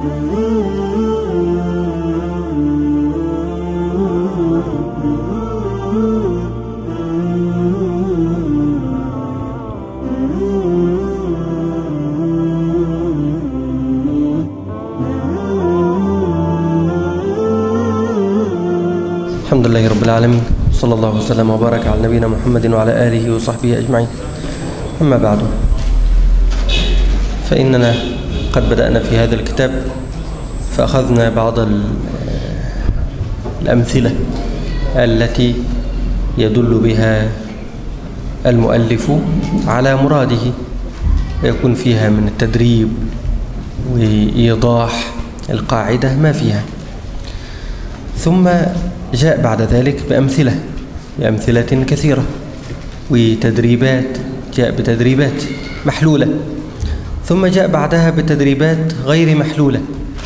الحمد لله رب العالمين صلى الله وسلم وبارك على نبينا محمد وعلى آله وصحبه أجمعين أما بعد فإننا قد بدأنا في هذا الكتاب فأخذنا بعض ال- الأمثلة التي يدل بها المؤلف على مراده ويكون فيها من التدريب وإيضاح القاعدة ما فيها ثم جاء بعد ذلك بأمثلة بأمثلة كثيرة وتدريبات جاء بتدريبات محلولة ثم جاء بعدها بتدريبات غير محلولة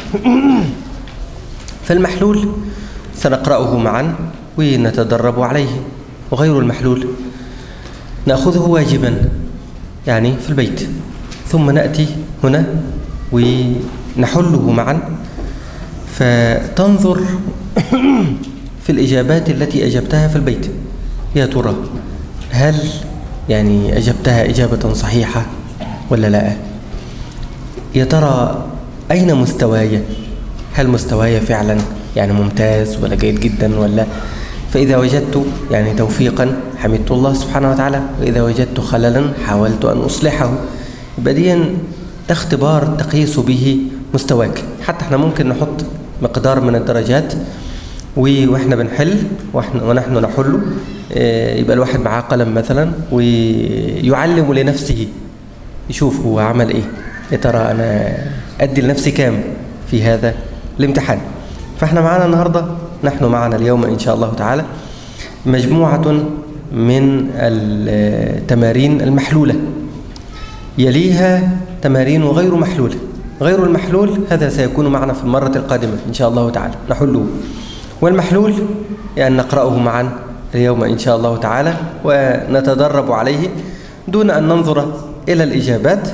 فالمحلول سنقرأه معا ونتدرب عليه وغير المحلول نأخذه واجبا يعني في البيت ثم نأتي هنا ونحله معا فتنظر في الإجابات التي أجبتها في البيت يا ترى هل يعني أجبتها إجابة صحيحة ولا لا يا ترى أين مستواي هل مستواي فعلا يعني ممتاز ولا جيد جدا ولا فإذا وجدت يعني توفيقا حمدت الله سبحانه وتعالى وإذا وجدت خللا حاولت أن أصلحه يبقى دي ده اختبار تقيس به مستواك حتى احنا ممكن نحط مقدار من الدرجات و- واحنا بنحل واحنا ونحن نحل آه، يبقى الواحد معاه قلم مثلا ويعلم لنفسه يشوف هو عمل ايه يا ترى انا ادي لنفسي كام في هذا الامتحان فاحنا معانا النهارده نحن معنا اليوم ان شاء الله تعالى مجموعه من التمارين المحلوله يليها تمارين غير محلولة غير المحلول هذا سيكون معنا في المرة القادمة إن شاء الله تعالى نحله والمحلول يعني نقرأه معا اليوم إن شاء الله تعالى ونتدرب عليه دون أن ننظر إلى الإجابات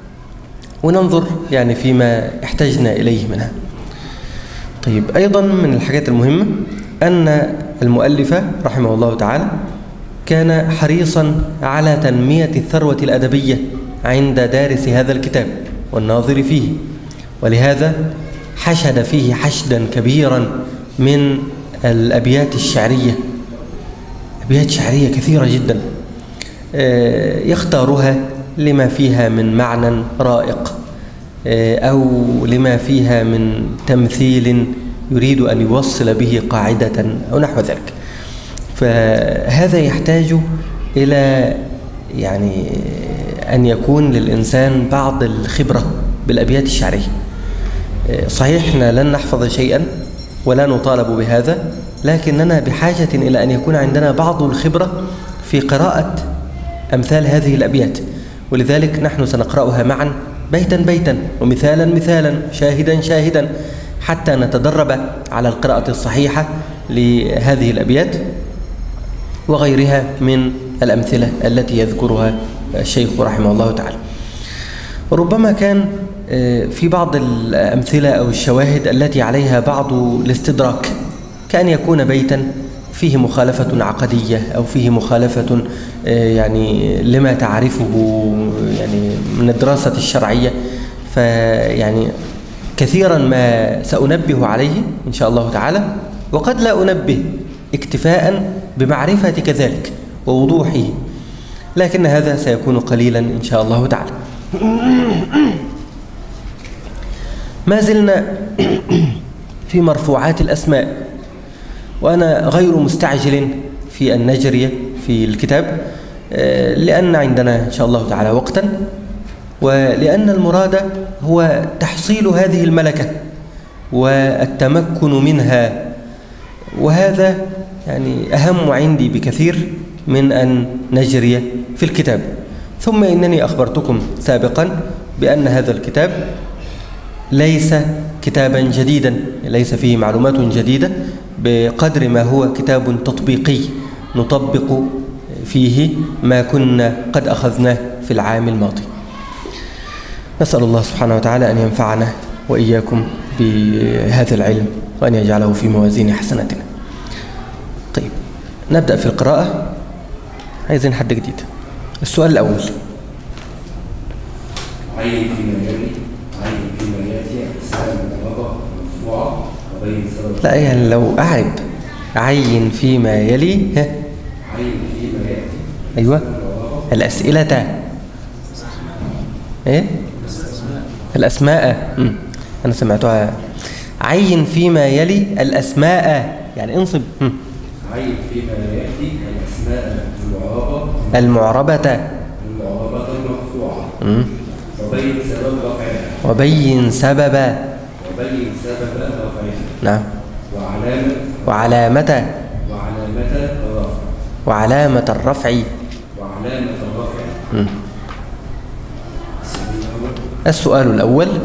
وننظر يعني فيما احتجنا إليه منها طيب أيضا من الحاجات المهمة أن المؤلف رحمه الله تعالى كان حريصا على تنمية الثروة الأدبية عند دارس هذا الكتاب والناظر فيه ولهذا حشد فيه حشدا كبيرا من الأبيات الشعرية أبيات شعرية كثيرة جدا آه، يختارها لما فيها من معنى رائق آه، أو لما فيها من تمثيل يريد أن يوصل به قاعدة أو نحو ذلك فهذا يحتاج إلى يعني أن يكون للإنسان بعض الخبرة بالأبيات الشعرية صحيح احنا لن نحفظ شيئا ولا نطالب بهذا لكننا بحاجة إلى أن يكون عندنا بعض الخبرة في قراءة أمثال هذه الأبيات ولذلك نحن سنقرأها معا بيتا بيتا ومثالا مثالا شاهدا شاهدا حتى نتدرب على القراءة الصحيحة لهذه الأبيات وغيرها من الأمثلة التي يذكرها الشيخ رحمه الله تعالى وربما كان آه، في بعض الأمثلة أو الشواهد التي عليها بعض الاستدراك كأن يكون بيتا فيه مخالفة عقدية أو فيه مخالفة آه، يعني لما تعرفه يعني من الدراسة الشرعية فيعني كثيرا ما سأنبه عليه إن شاء الله تعالى وقد لا أنبه اكتفاء بمعرفة كذلك ووضوحه لكن هذا سيكون قليلا إن شاء الله تعالى ما زلنا في مرفوعات الأسماء وأنا غير مستعجل في أن نجري في الكتاب آه، لأن عندنا إن شاء الله تعالى وقتا ولأن المراد هو تحصيل هذه الملكة والتمكن منها وهذا يعني أهم عندي بكثير من أن نجري في الكتاب ثم إنني أخبرتكم سابقا بأن هذا الكتاب ليس كتابا جديدا ليس فيه معلومات جديدة بقدر ما هو كتاب تطبيقي نطبق فيه ما كنا قد أخذناه في العام الماضي نسأل الله سبحانه وتعالى أن ينفعنا وإياكم بهذا العلم وأن يجعله في موازين حسناتنا طيب نبدأ في القراءة عايزين حد جديد السؤال الأول عين فيما يلي عين فيما ياتي سالم الغضب مرفوعه وبين سبب لا يعني لو أعرب عين فيما يلي ها عين فيما ياتي أيوة الأسئلة إيه الأسماء مم. أنا سمعتها عين فيما يلي الأسماء يعني انصب مم. عين فيما ياتي الاسماء المعربه المعربة المعربه المرفوعه مم. وبين سبب رفعها وبين سبب وبين سبب رفعها نعم وعلامه وعلامة وعلامه الرفع وعلامة الرفع وعلامه الرفع مم. السؤال الأول السؤال الأول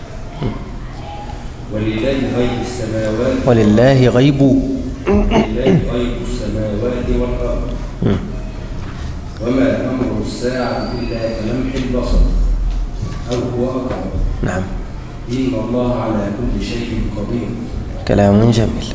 ولله غيب السماوات ولله غيب ولله غيب السماوات والأرض مم. وما أمر الساعة إلا كلمح البصر أو هو أقرب نعم إن الله على كل شيء قدير كلام جميل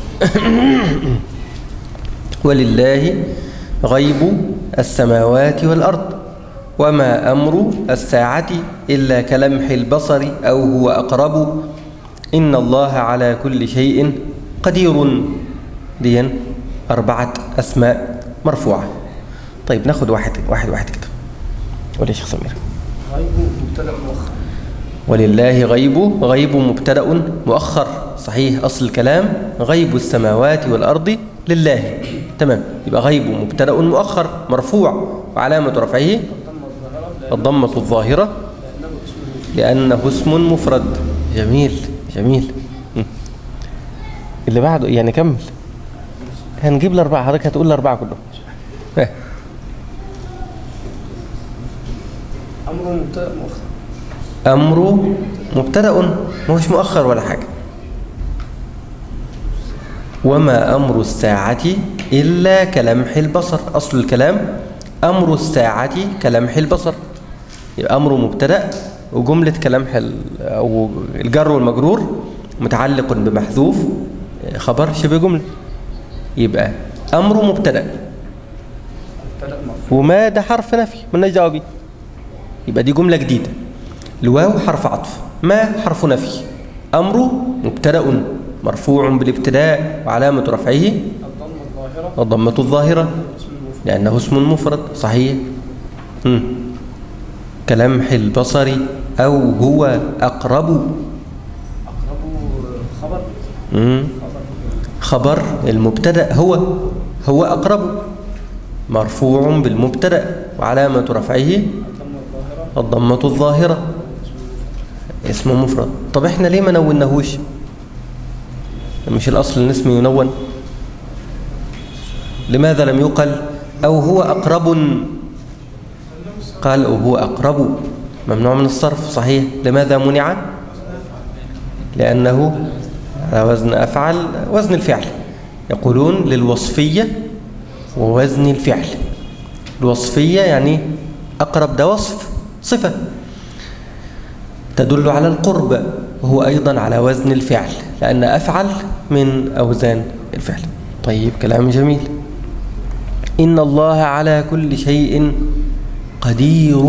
ولله غيب السماوات والأرض وما أمر الساعة إلا كلمح البصر أو هو أقرب إن الله على كل شيء قدير ديا أربعة أسماء مرفوعة طيب ناخد واحد واحد واحد كده قول يا شيخ سمير غيب مبتدا مؤخر ولله غيب غيب مبتدا مؤخر صحيح اصل الكلام غيب السماوات والارض لله تمام يبقى غيب مبتدا مؤخر مرفوع وعلامه رفعه ضم الظاهره الضمه الظاهره لانه اسم لانه اسم مفرد جميل جميل م. اللي بعده يعني كمل هنجيب الاربعه حضرتك هتقول الاربعه كلهم ها. امر مبتدا مؤخر أمر مبتدأ مش مؤخر ولا حاجة وما أمر الساعة إلا كلمح البصر أصل الكلام أمر الساعة كلمح البصر يبقى أمر مبتدأ وجملة كلمح ال- أو الجر والمجرور متعلق بمحذوف خبر شبه جملة يبقى أمر مبتدأ مبتدا مرفوع وما ده حرف نفي مالناش دعوه بيه يبقى دي جمله جديده الواو حرف عطف ما حرف نفي امره مبتدا مرفوع بالابتداء وعلامه رفعه الضم الظاهره الضمه الظاهره اسم المفرد لانه اسم مفرد صحيح مم. كلمح البصر او هو اقرب اقرب خبر مم. خبر خبر المبتدا هو هو اقرب مرفوع بالمبتدا وعلامه رفعه الضم الظاهره الضمة الظاهرة اسم مفرد طب احنا ليه ما نونهوش مش الأصل ان اسم ينون لماذا لم يقل أو هو أقرب قال أو هو أقرب ممنوع من الصرف صحيح لماذا منع لأنه على وزن أفعل وزن الفعل يقولون للوصفية ووزن الفعل الوصفية يعني أقرب ده وصف صفة تدل على القرب وهو أيضا على وزن الفعل لأن أفعل من أوزان الفعل طيب كلام جميل إن الله على كل شيء قدير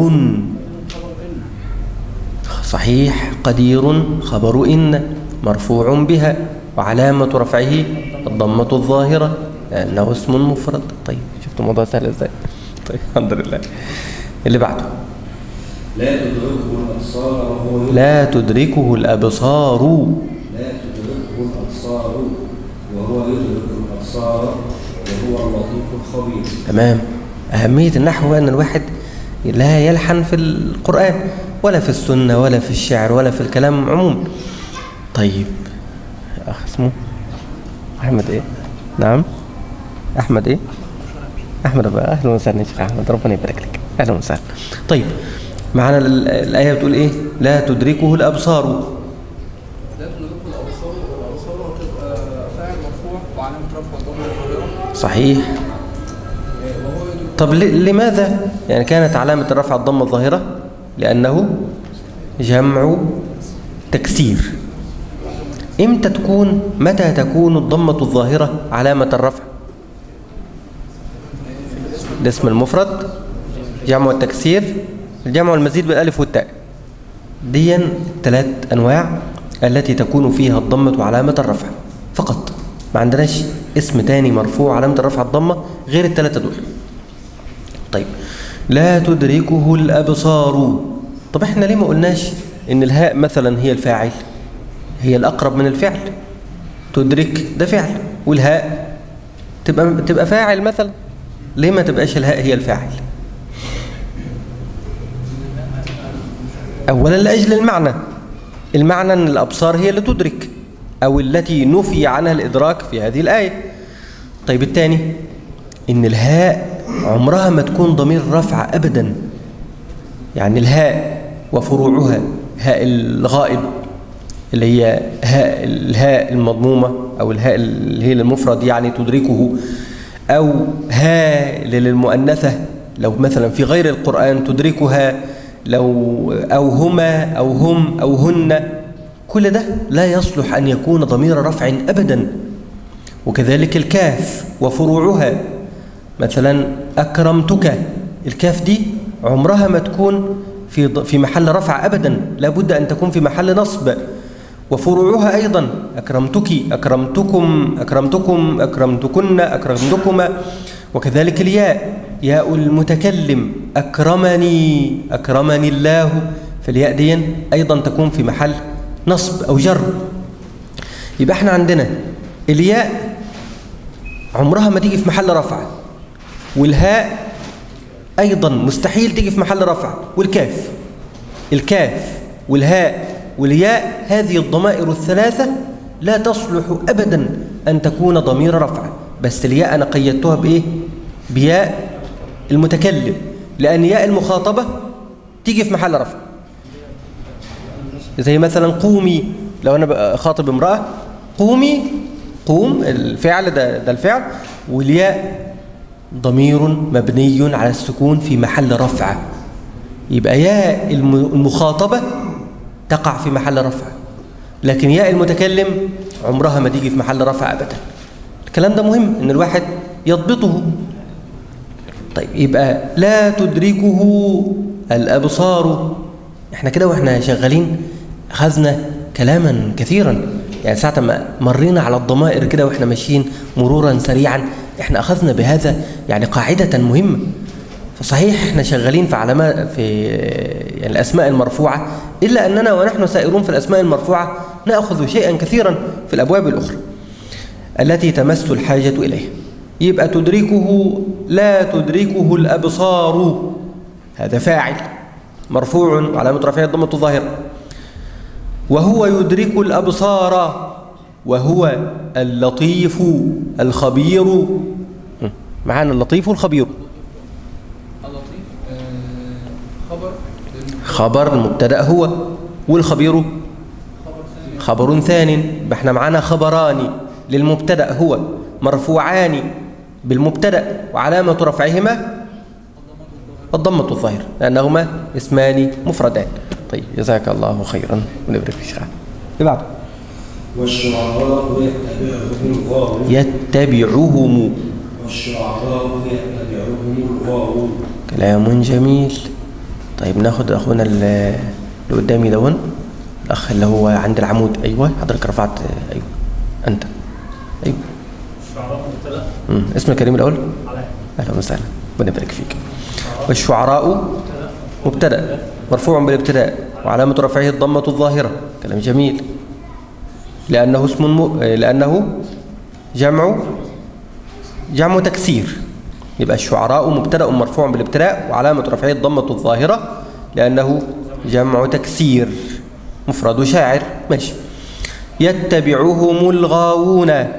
صحيح قدير خبر إن مرفوع بها وعلامة رفعه الضمة الظاهرة لأنه اسم مفرد طيب شفتوا الموضوع سهل ازاي طيب الحمد لله اللي بعده لا تدركه الأبصار وهو لا تدركه الأبصار لا تدركه الأبصار وهو يدرك الأبصار وهو اللطيف الخبير تمام أهمية النحو أن الواحد لا يلحن في القرآن ولا في السنة ولا في الشعر ولا في الكلام عموما طيب أخ اسمه أحمد إيه نعم أحمد إيه أحمد أبا أهلا وسهلا يا شيخ أحمد ربنا يبارك لك أهلا وسهلا طيب معنا ال- الآية بتقول إيه لا تدركه الأبصار لا تدركه الابصار والابصار هتبقى فاعل مرفوع وعلامه رفع الضم الظاهره صحيح وهو يدرك طب ل- لماذا يعني كانت علامة الرفع الضمة الظاهرة لأنه جمع تكسير إمتى تكون متى تكون الضمة الظاهرة علامة الرفع الاسم المفرد جمع التكسير الجمع والمزيد بالالف والتاء دي ثلاث انواع التي تكون فيها الضمة علامة الرفع فقط ما عندناش اسم تاني مرفوع علامة الرفع الضمة غير الثلاثة دول طيب لا تدركه الأبصار طب احنا ليه ما قلناش ان الهاء مثلا هي الفاعل هي الأقرب من الفعل تدرك ده فعل والهاء تبقى تبقى فاعل مثلا ليه ما تبقاش الهاء هي الفاعل أولا لأجل المعنى المعنى أن الأبصار هي اللي تدرك أو التي نفي عنها الإدراك في هذه الآية طيب الثاني إن الهاء عمرها ما تكون ضمير رفع أبدا يعني الهاء وفروعها هاء الغائب اللي هي هاء الهاء المضمومة أو الهاء اللي هي المفرد يعني تدركه أو هاء للمؤنثة لو مثلا في غير القرآن تدركها لو أو هما أو هم أو هن كل ده لا يصلح أن يكون ضمير رفع أبدا وكذلك الكاف وفروعها مثلا أكرمتك الكاف دي عمرها ما تكون في في محل رفع أبدا لابد أن تكون في محل نصب وفروعها أيضا أكرمتك أكرمتكم أكرمتكم أكرمتكن أكرمتكما وكذلك الياء ياء المتكلم أكرمني أكرمني الله فالياء دي أيضا تكون في محل نصب أو جر يبقى احنا عندنا الياء عمرها ما تيجي في محل رفع والهاء أيضا مستحيل تيجي في محل رفع والكاف الكاف والهاء والياء هذه الضمائر الثلاثة لا تصلح أبدا أن تكون ضمير رفع بس الياء أنا قيدتها بإيه؟ بياء المتكلم لأن ياء المخاطبة تيجي في محل رفع زي مثلا قومي لو أنا خاطب امرأة قومي قوم الفعل ده, ده الفعل والياء ضمير مبني على السكون في محل رفع يبقى ياء المخاطبة تقع في محل رفع لكن ياء المتكلم عمرها ما تيجي في محل رفع أبدا الكلام ده مهم ان الواحد يضبطه طيب يبقى لا تدركه الأبصار احنا كده واحنا شغالين أخذنا كلاما كثيرا يعني ساعة ما مرينا على الضمائر كده واحنا ماشيين مرورا سريعا احنا أخذنا بهذا يعني قاعدة مهمة فصحيح احنا شغالين في علامات في يعني الأسماء المرفوعة إلا أننا ونحن سائرون في الأسماء المرفوعة نأخذ شيئا كثيرا في الأبواب الأخرى التي تمس الحاجة إليه يبقى تدركه لا تدركه الأبصار هذا فاعل مرفوع علامة رفعه الضمة الظاهرة وهو يدرك الأبصار وهو اللطيف الخبير معانا اللطيف والخبير اللطيف آه، خبر خبر المبتدا هو والخبير خبر ثاني خبر ثان احنا معانا خبران للمبتدا هو مرفوعان بالمبتدا وعلامه رفعهما الضمه الظاهره لانهما اسمان مفردان طيب جزاك الله خيرا ونبارك في شيخنا اللي بعده والشعراء يتبعهم الغاوون يتبعهم والشعراء يتبعهم الغاوون كلام جميل طيب ناخد اخونا ال- اللي قدامي دون الاخ اللي هو عند العمود ايوه حضرتك رفعت ايوه انت ايوه الشعراء مبتدا مم. اسم الكريم الاول على اهلا وسهلا ربنا يبارك فيك والشعراء مبتدا مرفوع بالابتداء وعلامه رفعه الضمه الظاهره كلام جميل لانه اسم م... لانه جمع جمع تكسير يبقى الشعراء مبتدا مرفوع بالابتداء وعلامه رفعه الضمه الظاهره لانه جمع تكسير مفرد شاعر ماشي يتبعهم الغاوون الغول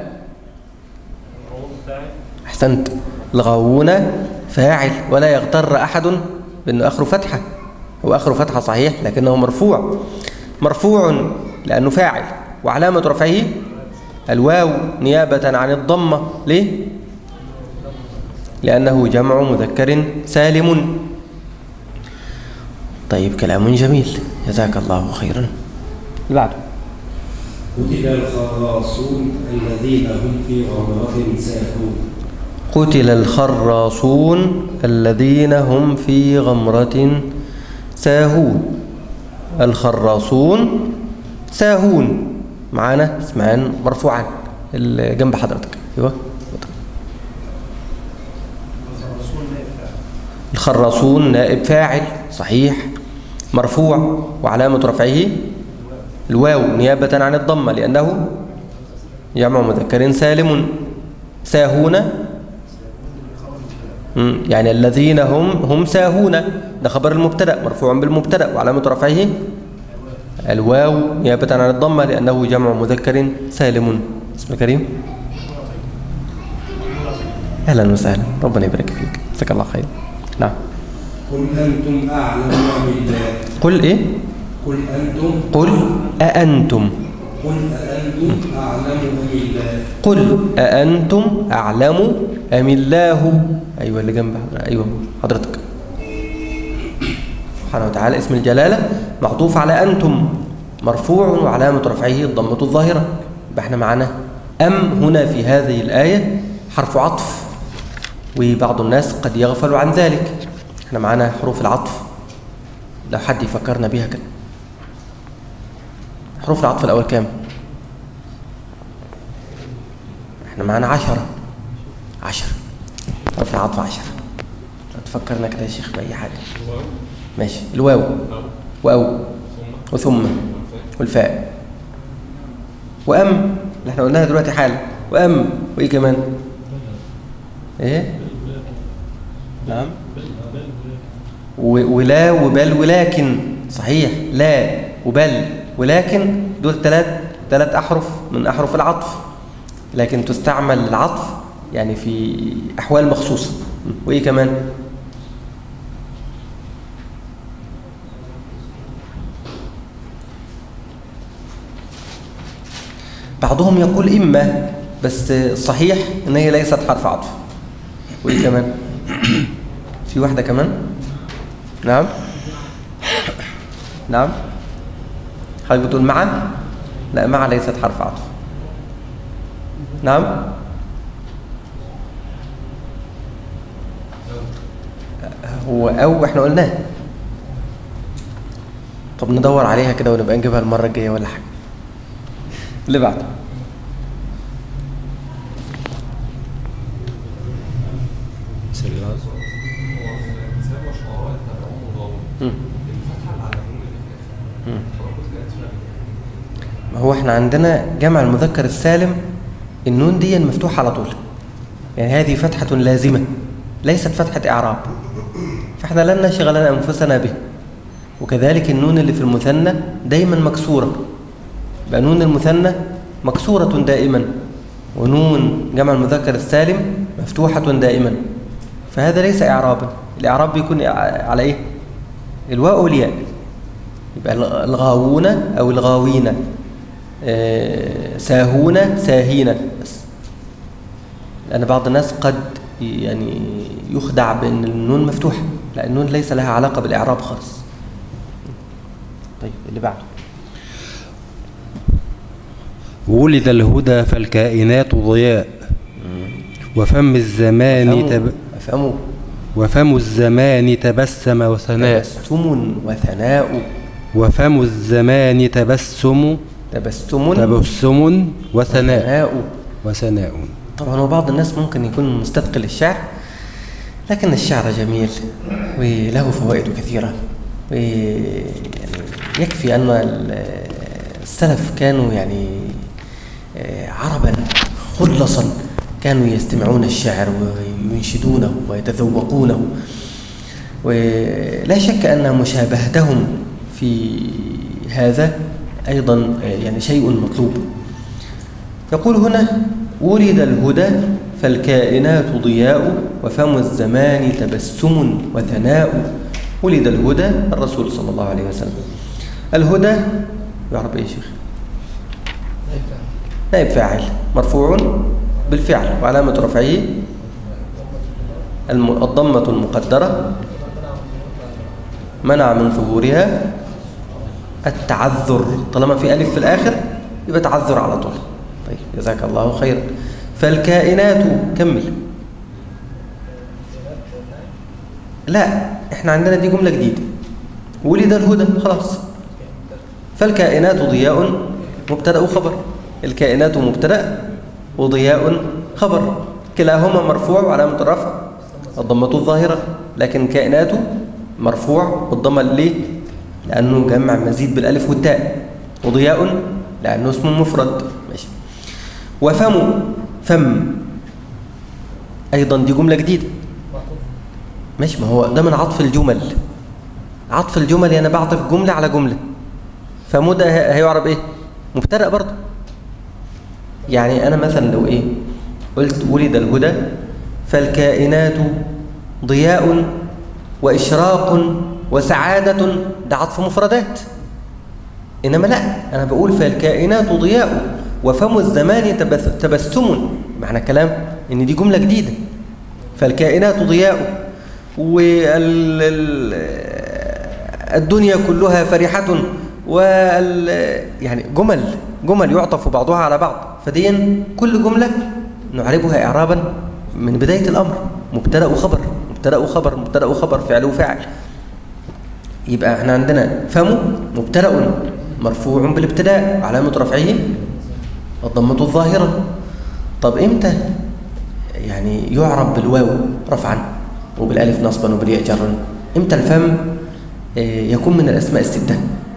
فاعل أحسنت الغاوون فاعل ولا يغتر أحد بأنه آخره فتحة هو آخره فتحة صحيح لكنه مرفوع مرفوع لأنه فاعل وعلامة رفعه الواو نيابة عن الضمة ليه؟ لأنه جمع مذكر سالم طيب كلام جميل جزاك الله خيرا اللي بعده قتل الخراصون الذين هم في غمرة ساهون قتل الخراصون الذين هم في غمرة ساهون الخراصون ساهون معانا اسمان مرفوعا اللي جنب حضرتك ايوه الخراصون نائب فاعل صحيح مرفوع وعلامة رفعه الواو نيابة عن الضمة لأنه جمع مذكر سالم ساهون مم، يعني الذين هم هم ساهون ده خبر المبتدا مرفوع بالمبتدا وعلامة رفعه الواو نيابة عن الضمة لأنه جمع مذكر سالم اسم كريم أهلا وسهلا ربنا يبارك فيك جزاك الله خير نعم قل أنتم أعلم أم الله قل إيه قل أنتم قل أأنتم قل أأنتم أعلم أم الله قل أأنتم أعلم أم الله أيوة اللي جنب أيوة حضرتك سبحانه وتعالى اسم الجلالة معطوف على أنتم مرفوع وعلامة رفعه الضمة الظاهرة يبقى احنا معانا أم هنا في هذه الآية حرف عطف وبعض الناس قد يغفل عن ذلك احنا معانا حروف العطف لو حد يفكرنا بيها كده حروف العطف الأول كام؟ احنا معانا عشرة عشرة حرف العطف عشرة تفكرنا كده يا شيخ بأي حاجة ماشي الواو واو وثم والفاء وأم اللي احنا قلناها دلوقتي حالا وأم وإيه كمان إيه نعم و- ولا وبل ولكن صحيح لا وبل ولكن دول ثلاث ثلاث أحرف من أحرف العطف لكن تستعمل العطف يعني في أحوال مخصوصة وإيه كمان بعضهم يقول إما بس الصحيح إن هي ليست حرف عطف وإيه كمان في واحدة كمان نعم نعم حضرتك بتقول مع لا مع ليست حرف عطف نعم هو أو احنا قلناه طب ندور عليها كده ونبقى نجيبها المرة الجاية ولا حاجة اللي بعده مم. مم. ما هو احنا عندنا جمع المذكر السالم النون دي مفتوحة على طول يعني هذه فتحة لازمة ليست فتحة إعراب فاحنا لن نشغل أنفسنا به وكذلك النون اللي في المثنى دايما مكسورة يبقى نون المثنى مكسورة دائما ونون جمع المذكر السالم مفتوحة دائما فهذا ليس إعرابا الإعراب بيكون على إيه؟ الواو والياء يبقى الغاوون أو الغاوين آه، ساهون ساهين بس لأن بعض الناس قد يعني يخدع بأن النون مفتوحة لا النون ليس لها علاقة بالإعراب خالص طيب اللي بعده ولد الهدى فالكائنات ضياء وفم الزمان تب... أفهموا وفم الزمان تبسم وثناء تبسم وثناء وفم الزمان تبسم تبسم تبسم وثناء وثناء وثناء طبعا وبعض الناس ممكن يكون مستثقل الشعر لكن الشعر جميل وله فوائد كثيرة ويعني يكفي أن ال- السلف كانوا يعني آه، عربا خلصا كانوا يستمعون الشعر وينشدونه ويتذوقونه ولا شك أن مشابهتهم في هذا أيضا آه، يعني شيء مطلوب يقول هنا ولد الهدى فالكائنات ضياء وفم الزمان تبسم وثناء ولد الهدى الرسول صلى الله عليه وسلم الهدى يعرف ايه يا شيخ نائب فاعل مرفوع بالفعل وعلامة رفعه الم- الضمة المقدرة منع من ظهورها التعذر طالما في ألف في الآخر يبقى تعذر على طول طيب جزاك الله خيرا فالكائنات كمل لا احنا عندنا دي جملة جديدة ولد الهدى خلاص فالكائنات ضياء مبتدأ وخبر الكائنات مبتدأ وضياء خبر كلاهما مرفوع وعلامة الرفع الضمة الظاهرة لكن كائنات مرفوع بالضمة ليه؟ لأنه جمع مزيد بالألف والتاء وضياء لأنه اسم مفرد ماشي وفم فم أيضا دي جملة جديدة ماشي ما هو ده من عطف الجمل عطف الجمل يعني بعطف جملة على جملة فمو ده هي- هيعرب ايه مبتدأ برضه يعني انا مثلا لو ايه قلت ولد الهدى فالكائنات ضياء واشراق وسعادة ده عطف مفردات انما لا انا بقول فالكائنات ضياء وفم الزمان تبث- تبسم معنى كلام ان دي جملة جديدة فالكائنات ضياء والدنيا كلها فرحة وال يعني جمل جمل يعطف بعضها على بعض فدي كل جملة نعربها إعرابا من بداية الأمر مبتدأ وخبر مبتدأ وخبر مبتدأ وخبر فعل وفاعل يبقى احنا عندنا فم مبتدأ مرفوع بالابتداء علامة رفعه الضمة الظاهرة طب امتى يعني يعرب بالواو رفعا وبالالف نصبا وبالياء جرا امتى الفم آه، يكون من الاسماء السته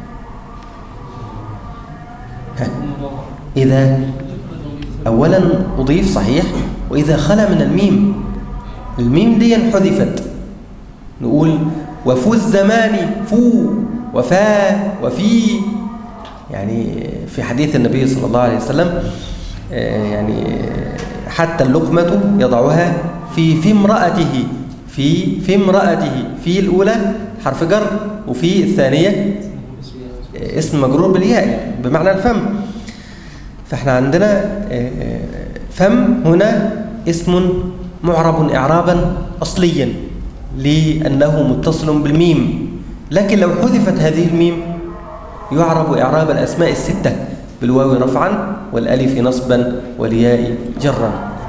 ها اذا اولا اضيف صحيح واذا خلا من الميم الميم دي حذفت نقول وفو الزمان فو وفا وفي يعني في حديث النبي صلى الله عليه وسلم آه، يعني حتى اللقمة يضعها في في امرأته في في امرأته في الأولى حرف جر وفي الثانية آه، اسم مجرور بالياء بمعنى الفم فاحنا عندنا آه، آه، فم هنا اسم معرب إعرابا أصليا لأنه متصل بالميم لكن لو حذفت هذه الميم يعرب إعراب الأسماء الستة بالواو رفعا والألف نصبا والياء جرا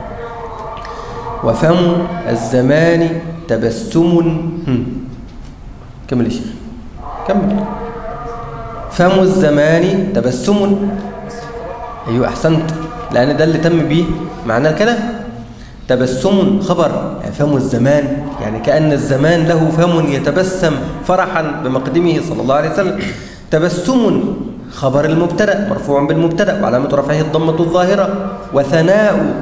وفم الزمان تبسم هم. كمل يا شيخ كمل فم الزمان تبسم أيوة أحسنت لأن ده اللي تم به معنى الكلام تبسم خبر يعني فم الزمان يعني كأن الزمان له فم يتبسم فرحا بمقدمه صلى الله عليه وسلم تبسم خبر المبتدا مرفوع بالمبتدا وعلامه رفعه الضمه الظاهره وثناء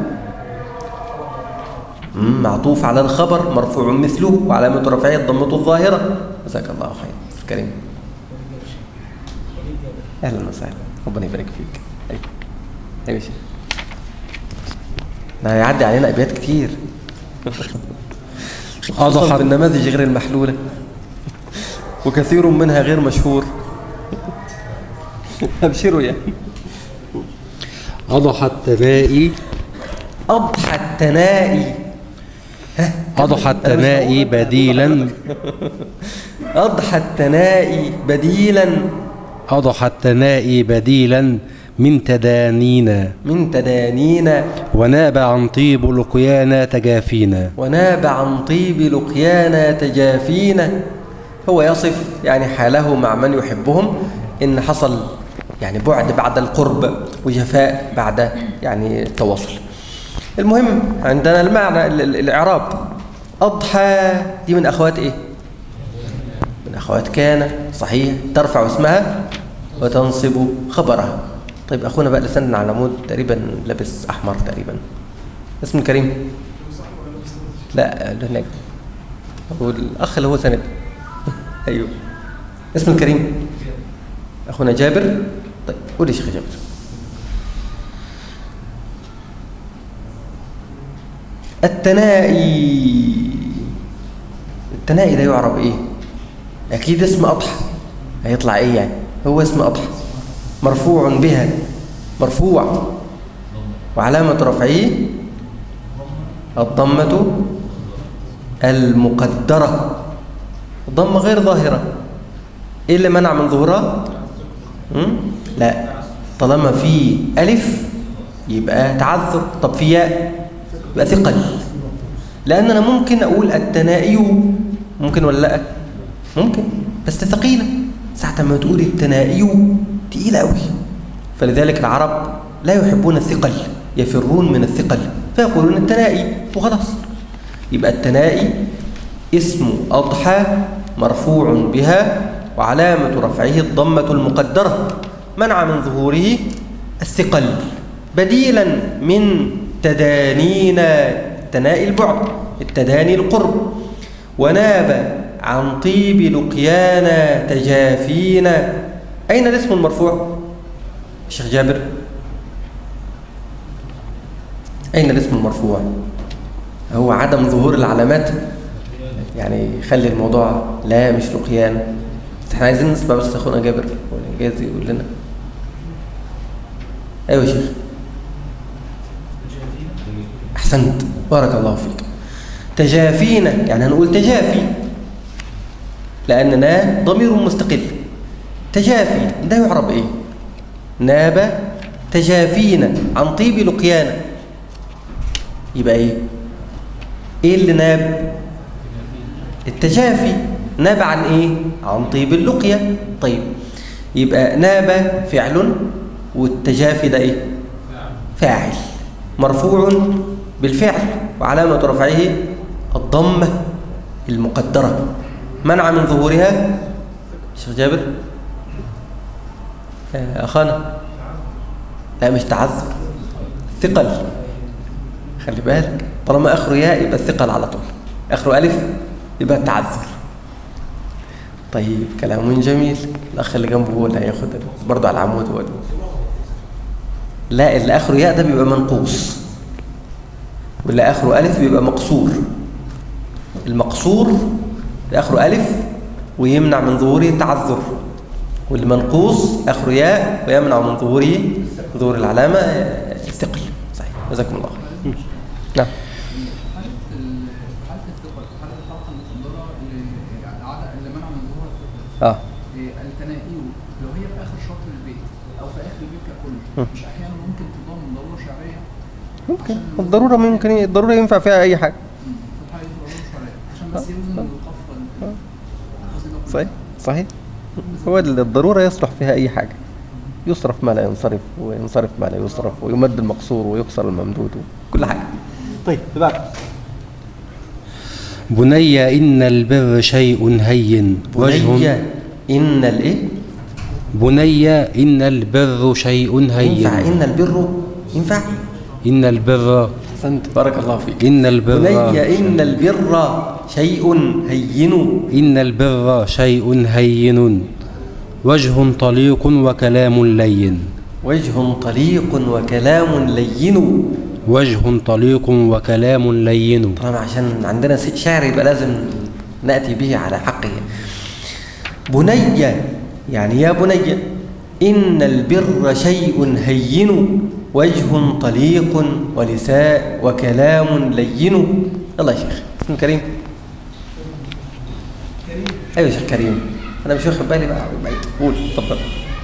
مم، معطوف على الخبر مرفوع مثله وعلامه رفعه الضمه الظاهره جزاك الله خير أستاذ كريم اهلا وسهلا ربنا يبارك فيك ايوه ايوه يا شيخ ده هيعدي علينا ابيات كتير خصوصا أضحت- في النماذج غير المحلوله وكثير منها غير مشهور ابشروا يعني أضحى التنائي اضحى التنائي ها أضحى أنا مش التنائي هقول. بديلا اضحى التنائي بديلا أضحى التنائي بديلا من تدانينا من تدانينا وناب عن طيب لقيانا تجافينا وناب عن طيب لقيانا تجافينا هو يصف يعني حاله مع من يحبهم ان حصل يعني بعد بعد القرب وجفاء بعد يعني التواصل المهم عندنا المعنى ال- ال- الاعراب اضحى دي من اخوات ايه من اخوات كان صحيح ترفع اسمها وتنصب خبرها طيب اخونا بقى لسان على العمود تقريبا لابس احمر تقريبا اسم الكريم لا اللي هناك هو الاخ اللي هو سند ايوه اسم الكريم اخونا جابر طيب قول يا شيخ جابر التنائي التنائي ده يعرب ايه اكيد اسم اضحى هيطلع ايه يعني هو اسم اضحى مرفوع بها مرفوع وعلامه رفعه الضمه المقدره الضمه غير ظاهره ايه اللي منع من ظهورها مم؟ لا طالما في ألف يبقى تعذر طب في ياء يبقى ثقل لأن أنا ممكن أقول التنائي ممكن ولا لأ ممكن بس ثقيلة ساعة ما تقول التنائي تقيلة أوي فلذلك العرب لا يحبون الثقل يفرون من الثقل فيقولون التنائي وخلاص يبقى التنائي اسم أضحى مرفوع بها وعلامة رفعه الضمة المقدرة منع من ظهوره الثقل بديلا من تدانينا تنائي البعد التداني القرب وناب عن طيب لقيانا تجافينا أين الاسم المرفوع؟ الشيخ جابر أين الاسم المرفوع؟ هو عدم ظهور العلامات يعني يخلي الموضوع لا مش لقيان احنا عايزين نسمع بس اخونا جابر هو جايز يقول لنا ايوه يا شيخ احسنت بارك الله فيك تجافينا يعني هنقول تجافي لاننا ضمير مستقل تجافي ده يعرب ايه ناب تجافينا عن طيب لقيانا يبقى ايه ايه اللي ناب التجافي ناب عن ايه عن طيب اللقيا طيب يبقى ناب فعل والتجافي ده ايه فاعل مرفوع بالفعل وعلامة رفعه الضمة المقدرة منع من ظهورها شيخ جابر آه، أخانا لا مش تعذر ثقل خلي بالك طالما آخره ياء يبقى الثقل على طول آخره ألف يبقى التعذر طيب كلام جميل الأخ اللي جنبه هو اللي هياخد برضه على العمود هو ده. لا اللي آخره ياء ده بيبقى منقوص واللي آخره ألف بيبقى مقصور المقصور اللي آخره ألف ويمنع من ظهوره التعذر واللي منقوص آخره ياء ويمنع من ظهوره ظهور العلامة آه، الثقل صحيح جزاكم الله خير نعم حالة ال- حالة الثقل حالة الحلقة المفضلة اللي يعني عدد اللي منع من ظهور الثقل اه إيه، التنائي لو هي في آخر شطر البيت أو في آخر البيت ككل مش أحيانا ممكن تضم ضرورة شعرية ممكن الضرورة ممكن الضرورة ينفع فيها أي حاجة مم، في حالة ضرورة شعرية عشان بس يوزن القفة القصيدة كلها. صحيح صحيح هو الضرورة يصلح فيها أي حاجة يصرف ما لا ينصرف وينصرف ما لا يصرف ويمد المقصور ويكسر الممدود كل حاجة طيب بعد بني إن البر شيء هين بني وجه إن الإيه؟ بني إن البر شيء ينفع هين إن البر ينفع إن البر أحسنت بارك الله فيك إن البر بني إن البر شيء هين إن البر شيء هين وجه طليق وكلام لين وجه طليق وكلام لين وجه طليق وكلام لين طالما عشان عندنا شعر يبقى لازم نأتي به على حقه بني يعني يا بني إن البر شيء هين وجه طليق ولساء وكلام لين يلا يا شيخ اسم كريم أيوة يا شيخ كريم أنا مش واخد بالي بقى بعيد قول اتفضل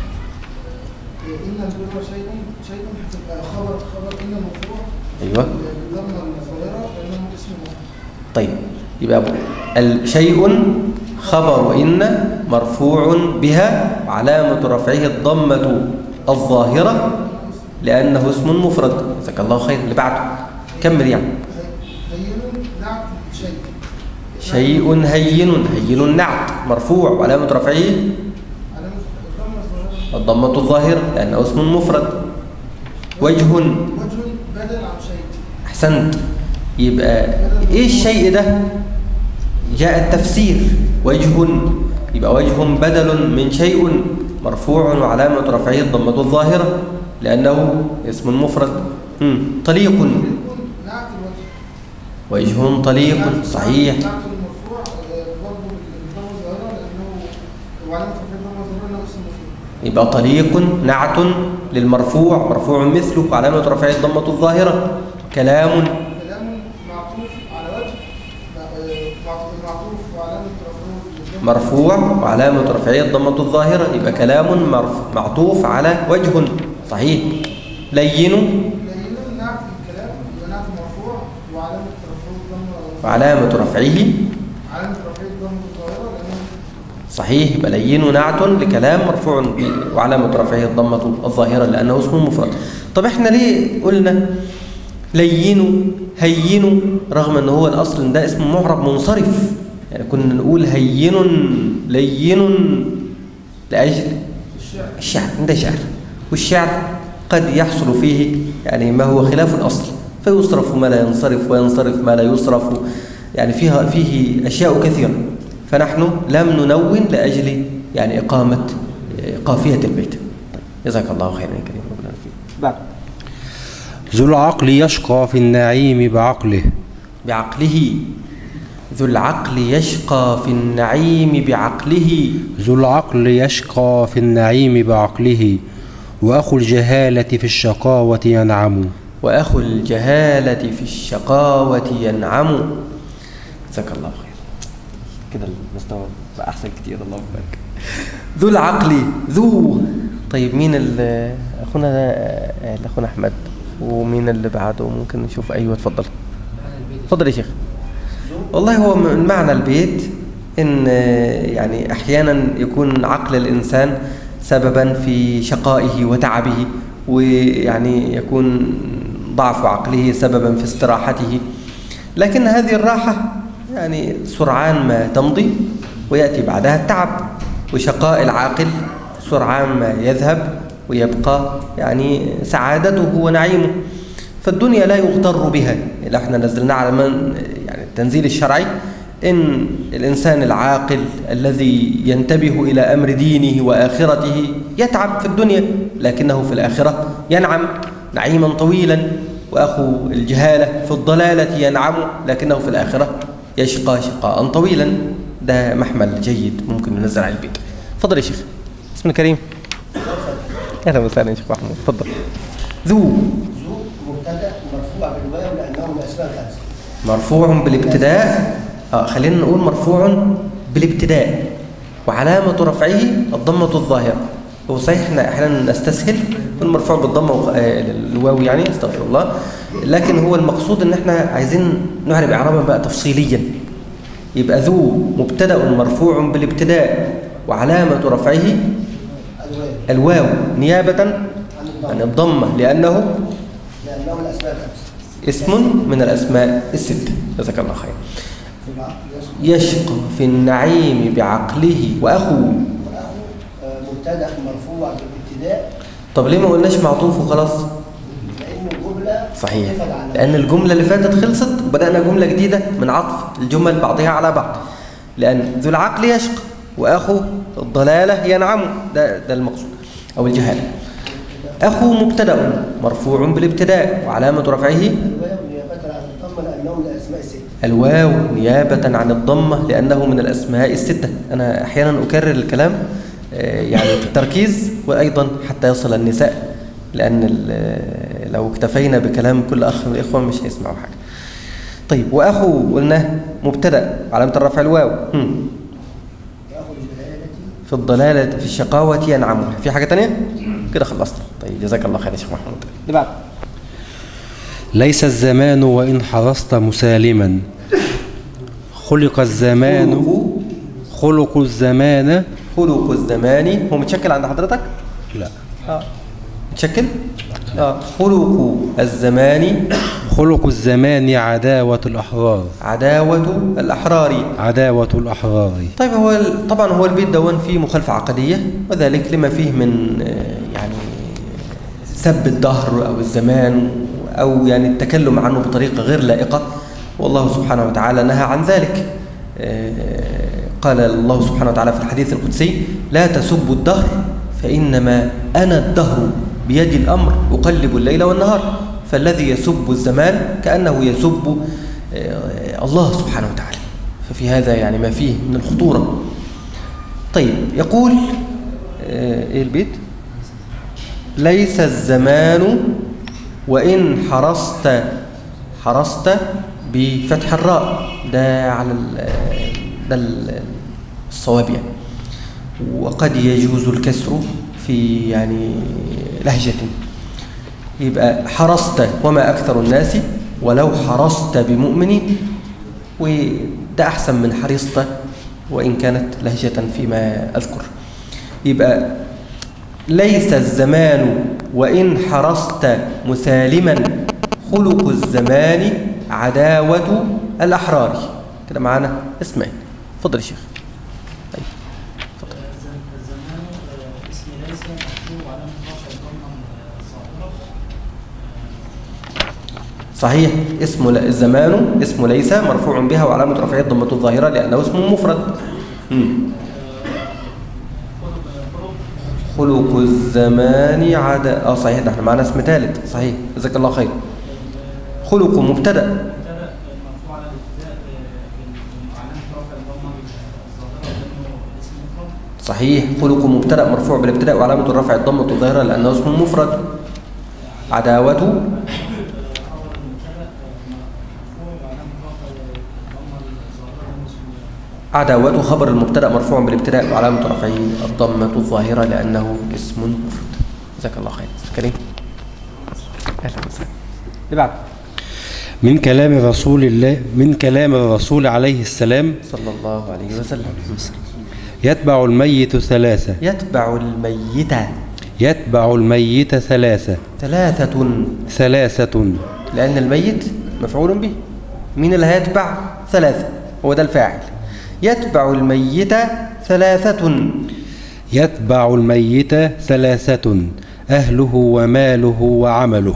إن البر شيء شيء هتبقى خبر خبر إن مرفوع أيوة بالضمة الظاهرة لأنه اسم مفرد طيب يبقى ال- شيء خبر إن مرفوع بها وعلامة رفعه الضمة الظاهرة لأنه اسم مفرد جزاك الله خير اللي بعده كمل يعني هين نعت شيء شيء هين هين نعت مرفوع وعلامة رفعه علامة الضمة الظاهرة الضمة الظاهرة لأنه اسم مفرد وجه وجه بدل عن شيء أحسنت يبقى إيه الشيء ده جاء التفسير وجه يبقى وجه بدل من شيء مرفوع وعلامة رفعه الضمة الظاهرة لأنه اسم مفرد مم. طليق نعت الوجه وجه طليق صحيح نعت المرفوع آه، برضه بالضمة الظاهرة لأنه وعلامة رفع الضمة الظاهرة لأنه اسم مفرد يبقى طليق نعت للمرفوع مرفوع مثله وعلامة رفعه الضمة الظاهرة كلام كلام معطوف على وجه آه، معطوف معطوف وعلامة رفعه بالضمة مرفوع وعلامة رفعه الضمة الظاهرة يبقى كلام مرف- معطوف على وجه صحيح لين لأن نعت الكلام يبقى نعت مرفوع وعلامة رفعه الضمة وعلامة رفعه علامة رفعه الضمة الظاهرة لأنه صحيح يبقى لين نعت لكلام مرفوع ب- وعلامة رفعه الضمة الظاهرة لأنه اسم مفرد طب احنا ليه قلنا لينوا هينوا رغم ان هو الاصل ان ده اسم معرب منصرف يعني كنا نقول هين لين لاجل الشعر ده شعر والشعر قد يحصل فيه يعني ما هو خلاف الاصل فيصرف ما لا ينصرف وينصرف ما لا يصرف يعني فيها فيه اشياء كثيره فنحن لم ننون لاجل يعني اقامه قافيه البيت طيب جزاك الله خيرا يا كريم ربنا يعافيك. بعد ذو العقل يشقى في النعيم بعقله بعقله ذو العقل يشقى في النعيم بعقله ذو العقل يشقى في النعيم بعقله وأخو الجهالة في الشقاوة ينعم وأخو الجهالة في الشقاوة ينعم جزاك الله خير كده المستوى بقى أحسن كتير الله يبارك ذو العقل ذو طيب مين ال- أخونا آه، أخونا أحمد ومين اللي بعده ممكن نشوف أيوه اتفضل اتفضل يا شيخ والله هو من معنى البيت ان آه، يعني احيانا يكون عقل الانسان سببا في شقائه وتعبه ويعني يكون ضعف عقله سببا في استراحته لكن هذه الراحه يعني سرعان ما تمضي وياتي بعدها التعب وشقاء العاقل سرعان ما يذهب ويبقى يعني سعادته ونعيمه فالدنيا لا يغتر بها اللي احنا نزلناه على من يعني التنزيل الشرعي ان الانسان العاقل الذي ينتبه الى امر دينه واخرته يتعب في الدنيا لكنه في الاخره ينعم نعيما طويلا واخو الجهاله في الضلاله ينعم لكنه في الاخره يشقى شقاء طويلا ده محمل جيد ممكن ننزل على البيت تفضل يا شيخ اسمك كريم اهلا وسهلا يا شيخ محمود تفضل ذو ذو مبتدا مرفوع بالواو لانه من الاسماء الخمسه مرفوع بالابتداء اه خلينا نقول مرفوع بالابتداء وعلامة رفعه الضمة الظاهرة هو صحيح احنا احيانا نستسهل المرفوع بالضمة وخ- آه، الواو يعني استغفر الله لكن هو المقصود ان احنا عايزين نعرب اعرابا بقى تفصيليا يبقى ذو مبتدأ مرفوع بالابتداء وعلامة رفعه الواو الواو نيابة عن عن الضم الضمة لأنه لانه من الاسماء الخمسه اسم من الأسماء الستة جزاك الله خير في العقل يشقى يشقى في النعيم بعقله وأخوه واخو آه، مبتدا مرفوع بالابتداء طب ليه ما قلناش معطوف وخلاص لانه الجمله صحيح تفعل على لأن الجملة اللي فاتت خلصت وبدأنا جملة جديدة من عطف الجمل بعضها على بعض لأن ذو العقل يشقى وأخو الضلالة ينعم ده, ده المقصود أو الجهالة أخو مبتدأ مرفوع بالابتداء وعلامة رفعه الواو نيابه عن الضم لانه من الاسماء السته الواو نيابة عن الضمة لأنه من الأسماء الستة أنا أحيانا أكرر الكلام آه، يعني في التركيز وأيضا حتى يصل النساء لأن ال- لو اكتفينا بكلام كل أخ من الإخوة مش هيسمعوا حاجة طيب وأخو قلنا مبتدأ علامة الرفع الواو هم. واخو الجهاله في الضلالة في الشقاوة ينعم في حاجة تانية؟ كده خلصنا طيب جزاك الله خير يا شيخ محمود اللي بعد ليس الزمان وإن حرصت مسالما خلق الزمان خلق خلق الزمان خلق الزمان هو متشكل عند حضرتك؟ لا اه متشكل؟ اه خلق الزمان خلق الزمان عداوة الأحرار عداوة الأحرار عداوة الأحرار طيب هو ال- طبعا هو البيت دون فيه مخالفة عقدية وذلك لما فيه من آه، يعني سب الدهر أو الزمان أو يعني التكلم عنه بطريقة غير لائقة والله سبحانه وتعالى نهى عن ذلك آه، قال الله سبحانه وتعالى في الحديث القدسي لا تسبوا الدهر فإنما أنا الدهر بيدي الأمر أقلب الليل والنهار فالذي يسب الزمان كأنه يسب آه، الله سبحانه وتعالى ففي هذا يعني ما فيه من الخطورة طيب يقول آه، إيه البيت ليس الزمان وإن حرصت حرصت بفتح الراء ده على ال- ده ال- الصواب يعني وقد يجوز الكسر في يعني لهجة يبقى حرصت وما أكثر الناس ولو حرصت بمؤمن وده أحسن من حرصت وإن كانت لهجة فيما أذكر يبقى ليس الزمان وإن حرصت مسالما خلق الزمان عداوة الأحرار كده معانا اسمعي اتفضل يا شيخ أيوة. اتفضل. الزمان آه، اسم ليس مكتوب علامة رفع الضمة الظاهرة صحيح اسم ل- الزمان اسم ليس مرفوع بها وعلامة رفعه الضمة الظاهرة لأنه اسم مفرد مم. خلق الزمان عدا اه صحيح ده احنا معانا اسم ثالث صحيح جزاك الله خير خلق مبتدأ مبتدأ مرفوع على الابتداء آه، علامة رفع الضمة الظاهرة لأنه اسم مفرد صحيح خلق مبتدأ مرفوع بالابتداء وعلامة الرفع الضمة الظاهرة لأنه اسم مفرد عداوة خبر المبتدأ آه، مرفوع وعلامة رفع الضمة الظاهرة لأنه اسم عداوة خبر المبتدأ مرفوع بالابتداء وعلامة رفعه الضمة الظاهرة لأنه اسم مفرد جزاك الله خير أستاذ كريم أهلا وسهلا اللي بعد من كلام رسول الله من كلام الرسول عليه السلام صلى الله عليه وسلم يتبع الميت ثلاثة يتبع الميت يتبع الميت ثلاثة ثلاثة ثلاثة لأن الميت مفعول به مين اللي هيتبع ثلاثة هو ده الفاعل يتبع الميت ثلاثة يتبع الميت ثلاثة أهله وماله وعمله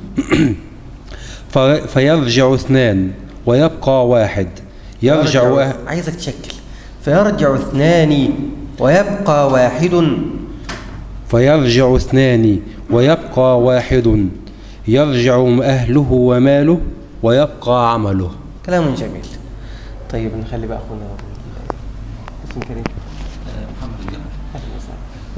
في- فيرجع اثنان ويبقى واحد يرجع أه- عايزك تشكل فيرجع اثنان ويبقى واحد فيرجع اثنان ويبقى واحد يرجع أهله وماله ويبقى عمله كلام جميل طيب نخلي بقى اخونا اسم كريم محمد الجمال أهلا وسهلا.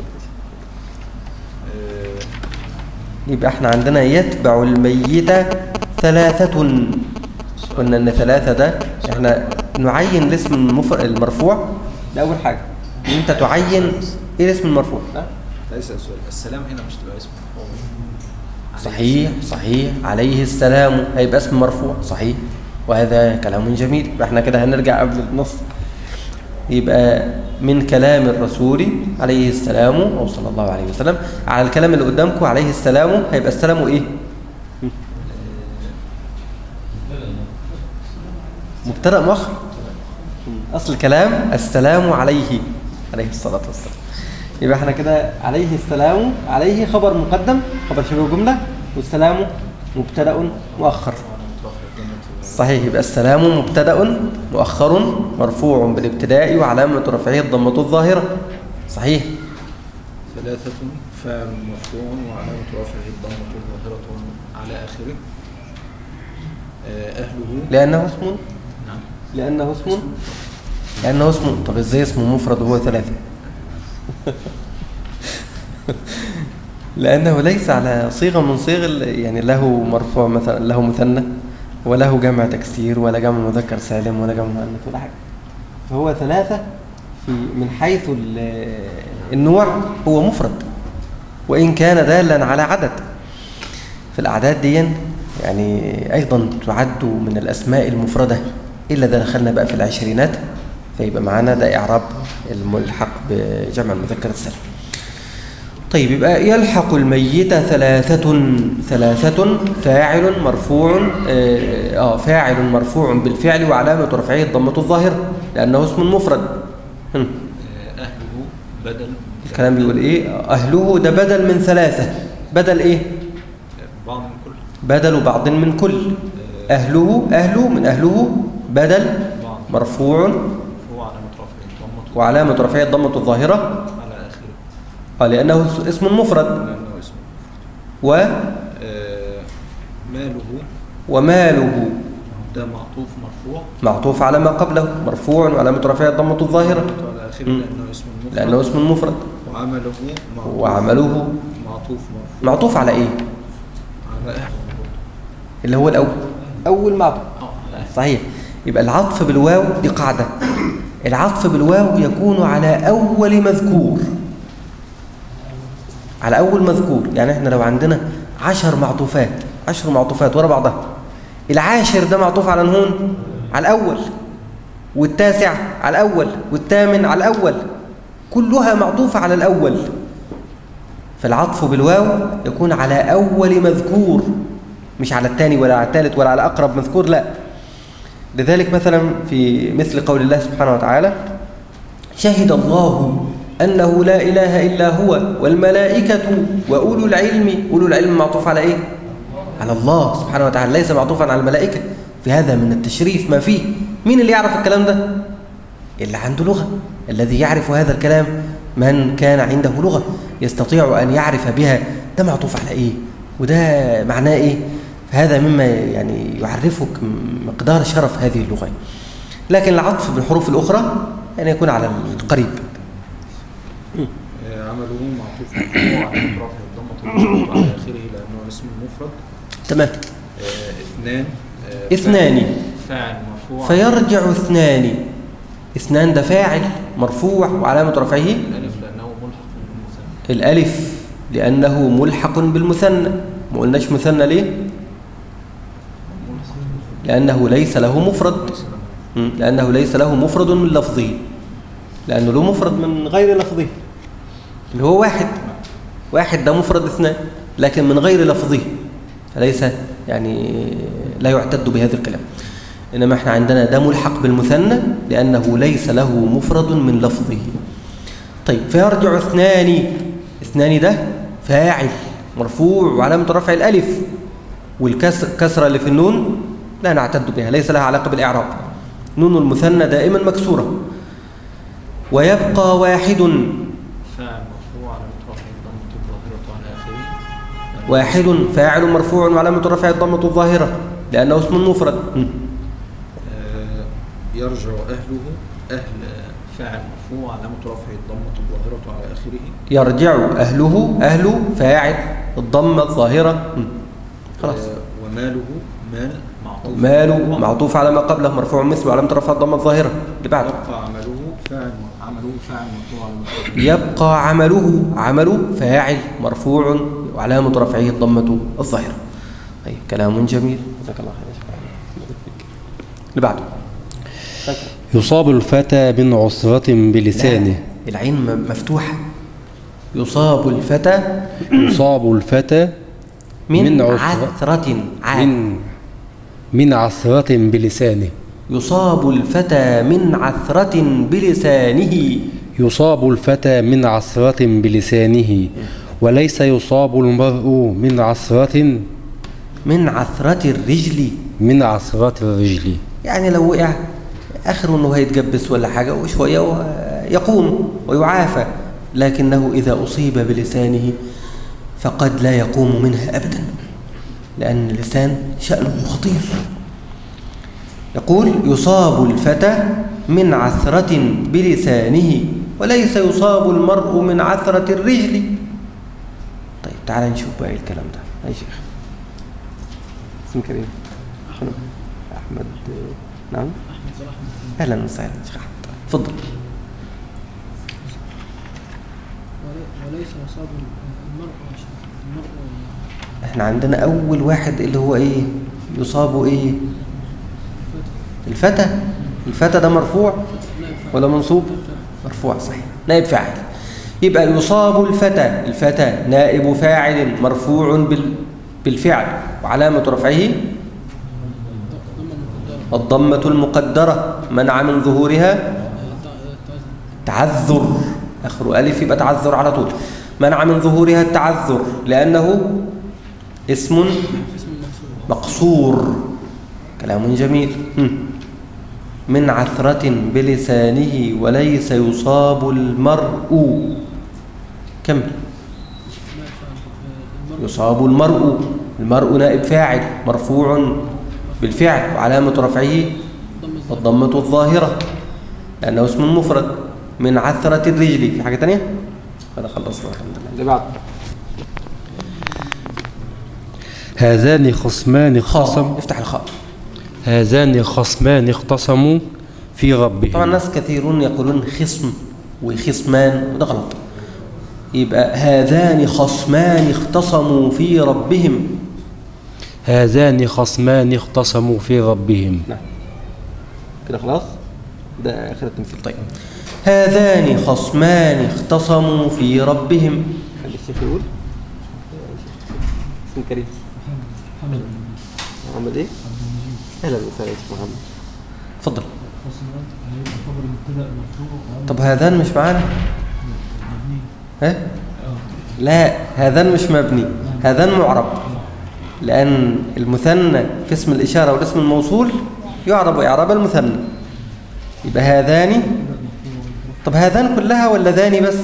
يبقى احنا عندنا يتبع الميت ثلاثة قلنا ان ثلاثة ده احنا نعين الاسم المفر... المرفوع ده اول حاجة ان انت تعين ايه الاسم المرفوع ليس سؤال السلام هنا مش تبقى اسمه صحيح صحيح عليه السلام هيبقى اسم مرفوع صحيح وهذا كلام جميل يبقى احنا كده هنرجع قبل النص يبقى من كلام الرسول عليه السلام او صلى الله عليه وسلم على الكلام اللي قدامكم عليه السلام هيبقى السلام ايه مبتدا مؤخر اصل الكلام السلام عليه عليه الصلاه والسلام يبقى احنا كده عليه السلام عليه خبر مقدم خبر شبه جمله والسلام مبتدا مؤخر صحيح يبقى السلام مبتدا مؤخر مرفوع بالابتداء وعلامه رفعه الضمه الظاهره صحيح ثلاثة فاعل مرفوع وعلامة رفعه الضمة ظاهرة على آخره آه، أهله لانه اسم نعم لانه اسم لانه اسم طب ازاي اسمه مفرد وهو ثلاثه لانه ليس على صيغه من صيغ ال- يعني له مرفوع مثلا له مثنى وله جمع تكسير ولا جمع مذكر سالم ولا جمع مؤنث ولا حاجه فهو ثلاثه في من حيث ال- النوع هو مفرد وان كان دالا على عدد في الأعداد دي يعني أيضا تعد من الأسماء المفردة إلا إذا دخلنا بقى في العشرينات فيبقى معانا ده إعراب الملحق بجمع المذكر السالم طيب يبقى يلحق الميت ثلاثة ثلاثة فاعل مرفوع آه آه، فاعل مرفوع بالفعل وعلامة رفعه الضمة الظاهرة لأنه اسم مفرد هم. آه، أهله بدل الكلام بيقول إيه أهله ده بدل من ثلاثة بدل إيه آه، بعض من كل بدل بعض من كل أهله أهله من أهله بدل مرفوع هو علامة رفعه الضمة وعلامة رفعه الضمة الظاهرة على آخره آه، لأنه اسم مفرد لأنه اسم و آه، ماله وماله ده معطوف مرفوع معطوف على ما قبله مرفوع وعلامة رفعه الضمة الظاهرة على آخره مم. لأنه اسم مفرد لأنه اسم مفرد وعمله معطوف وعمله معطوف مرفوع معطوف على إيه على أهله اللي هو الأول أول معطوف آه، على أهله. صحيح يبقى العطف بالواو دي قاعدة العطف بالواو يكون على أول مذكور على أول مذكور يعني احنا لو عندنا عشر معطوفات عشر معطوفات ورا بعضها العاشر ده معطوف على نهون على الأول والتاسع على الأول والثامن على الأول كلها معطوفة على الأول فالعطف بالواو يكون على أول مذكور مش على الثاني ولا على الثالث ولا على أقرب مذكور لا لذلك مثلا في مثل قول الله سبحانه وتعالى شهد الله أنه لا إله إلا هو والملائكة وأولو العلم أولو العلم معطوف على إيه؟ على الله سبحانه وتعالى ليس معطوفا على الملائكة في هذا من التشريف ما فيه مين اللي يعرف الكلام ده؟ اللي عنده لغة الذي يعرف هذا الكلام من كان عنده لغة يستطيع أن يعرف بها ده معطوف على إيه وده معناه إيه فهذا مما يعني يعرفك مقدار شرف هذه اللغة لكن العطف بالحروف الأخرى يعني يكون على القريب آه، عمله معطوف مرفوع على رفع الضمة المرفوع على آخره لأنه اسم مفرد تمام آه، اثنان آه، اثنان فاعل مرفوع فيرجع اثنان اثنان ده فاعل مرفوع وعلامة رفعه الألف لأنه ملحق بالمثنى الألف لأنه ملحق بالمثنى ما قلناش مثنى ليه؟ لأنه ليس له مفرد مم. لأنه ليس له مفرد من لفظه لأنه له مفرد من غير لفظه اللي هو واحد واحد ده مفرد اثنان لكن من غير لفظه فليس يعني لا يعتد بهذا الكلام إنما احنا عندنا ده ملحق بالمثنى لأنه ليس له مفرد من لفظه طيب فيرجع اثنان اثنان ده فاعل مرفوع وعلامة رفع الألف والكسرة اللي في النون لا نعتد بها ليس لها علاقة بالإعراب نون المثنى دائما مكسورة ويبقى واحد فاعل مرفوع على رفع الضمة الظاهرة على آخره واحد فاعل مرفوع وعلامة رفع الضمة الظاهرة لأنه اسم مفرد م. آه، يرجع أهله أهل فاعل مرفوع علامة رفعه الضمة الظاهرة على آخره يرجع أهله أهل فاعل الضمة الظاهرة م. خلاص آه، وماله مال معطوف ماله معطوف على ما قبله مرفوع مثل وعلامة رفع الضمة الظاهرة اللي بعده يبقى عمله فاعل عمله فاعل مرفوع على رفعه يبقى عمله عمل فاعل مرفوع وعلامة رفعه الضمة الظاهرة طيب كلام جميل جزاك الله خير اللي بعده يصاب الفتى من عسرة بلسانه لا، العين م- مفتوحة يصاب الفتى يصاب الفتى من, من من عسرة. عثرة ع- من من عسرة بلسانه يصاب الفتى من عثرة بلسانه يصاب الفتى من عسرة بلسانه وليس يصاب المرء من عسرة من عثرة الرجل من عسرة الرجل يعني لو وقع آخره أنه هيتجبس ولا حاجة وشوية يقوم ويعافى لكنه إذا أصيب بلسانه فقد لا يقوم منها أبدا لأن اللسان شأنه خطير يقول يصاب الفتى من عثرة بلسانه وليس يصاب المرء من عثرة الرجل طيب تعال نشوف بقى إيه الكلام ده يا شيخ اسم كريم أحمد نعم أهلا وسهلا شيخ أحمد تفضل وليس يصاب المرء المرء احنا عندنا أول واحد اللي هو إيه يصاب إيه الفتى الفتى ده مرفوع ولا منصوب مرفوع صحيح نائب فاعل يبقى يصاب الفتى الفتى نائب فاعل مرفوع بال بالفعل وعلامة رفعه الضمة المقدرة منع من ظهورها تعذر آخر ألف يبقى تعذر على طول منع من ظهورها التعذر لأنه اسم مقصور كلام جميل هم. من عثرة بلسانه وليس يصاب المرء كمل يصاب المرء المرء نائب فاعل مرفوع بالفعل وعلامة رفعه الضمة الظاهرة لأنه اسم مفرد من عثرة الرجل في حاجة تانية؟ هذا خلصنا الحمد لله اللي بعد هذان خصمان اختصموا افتح الخاء هذان خصمان اختصموا في ربهم طبعا ناس كثيرون يقولون خصم وخصمان وده غلط يبقى هذان خصمان اختصموا في ربهم هذان خصمان اختصموا في ربهم نعم كده خلاص ده آخر التمثيل طيب هذان خصمان اختصموا في ربهم خلي الشيخ يقول اسم كريم محمد محمد ايه؟ اهلا وسهلا يا شيخ محمد اتفضل خصمان هيبقى خبر مبتدا مرفوع وعامل طب هذان مش معانا مبني ها اه لا هذان مش مبني هذان معرب لأن المثنى في اسم الإشارة والاسم الموصول يعرب إعراب المثنى يبقى هذان طب هذان كلها ولا ذاني بس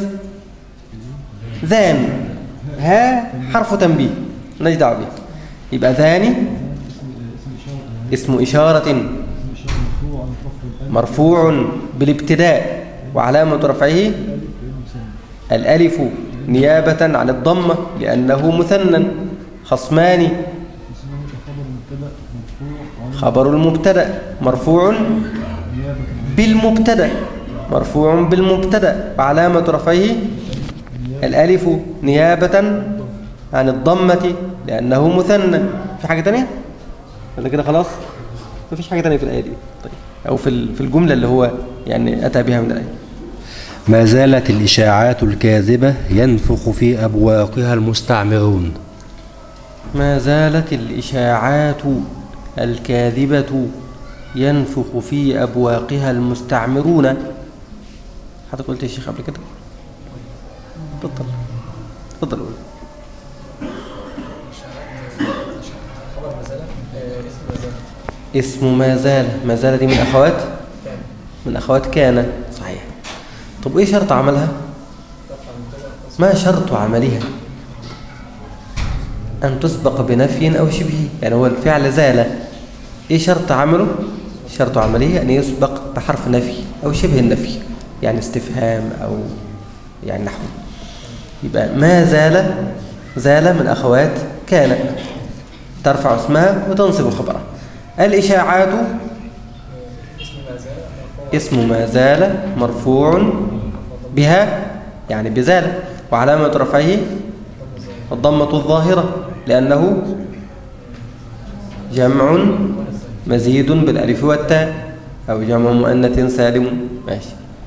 ذان ها حرف تنبيه مالناش دعوه بيه يبقى ذاني اسم اسم اشاره اسم إشارة اسم اشاره مرفوع على رفع الالف مرفوع بالابتداء وعلامة رفعه الألف نيابة عن الضمة لأنه مثنى خصمان اسمه خبر مبتدا مرفوع على خبر المبتدأ مرفوع نيابه عن بالمبتدأ مرفوع بالمبتدأ وعلامة رفعه الألف نيابة عن الضمة لأنه مثنى في حاجة تانية؟ ولا كده خلاص؟ مفيش حاجة تانية في الآية دي طيب أو في ال- في الجملة اللي هو يعني أتى بها من الآية ما زالت الإشاعات الكاذبة ينفخ في أبواقها المستعمرون ما زالت الإشاعات الكاذبة ينفخ في أبواقها المستعمرون حضرتك قلت يا شيخ قبل كده تفضل تفضل قول خبر ما زال آه، اسم ما زال اسمه ما زال ما زال دي من أخوات من أخوات كان صحيح طب إيه شرط عملها ما شرط عملها أن تسبق بنفي أو شبه يعني هو الفعل زال إيه شرط عمله شرط عمله أن يسبق بحرف نفي أو شبه النفي يعني استفهام أو يعني نحو يبقى ما زال زال من أخوات كان ترفع اسمها وتنصب خبرها الإشاعات اسم ما زال مرفوع بها يعني بزال وعلامة رفعه الضمة الظاهرة لأنه جمع مزيد بالألف والتاء أو جمع مؤنث سالم ماشي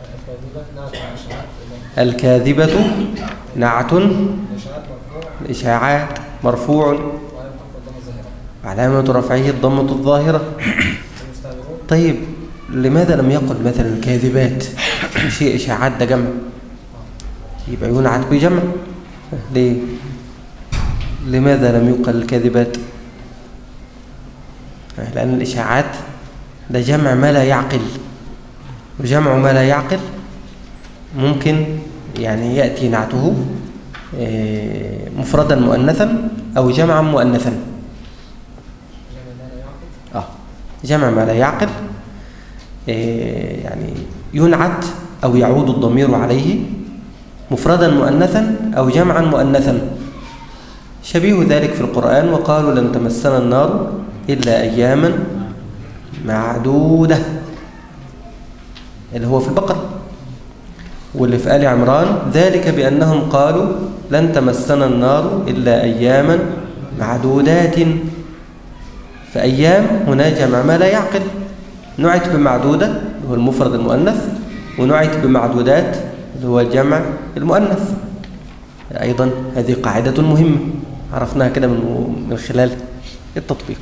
الكاذبة نعت الإشاعات مرفوع علامة رفعه الضمة الظاهرة طيب لماذا لم يقل مثلا كاذبات شيء إشاعات ده جمع يبقى ينعت بجمع ليه لماذا لم يقل الكاذبات لأن الإشاعات ده جمع ما لا يعقل وجمع ما لا يعقل ممكن يعني يأتي نعته آه، مفردا مؤنثا أو جمعا مؤنثا آه جمع ما لا يعقل آه، يعني ينعت أو يعود الضمير عليه مفردا مؤنثا أو جمعا مؤنثا شبيه ذلك في القرآن وقالوا لن تمسنا النار إلا أياما معدودة اللي هو في البقرة واللي في آل عمران ذلك بأنهم قالوا لن تمسنا النار إلا أياما معدودات فأيام هنا جمع ما لا يعقل نعت بمعدودة اللي هو المفرد المؤنث ونعت بمعدودات اللي هو الجمع المؤنث أيضا هذه قاعدة مهمة عرفناها كده من من خلال التطبيق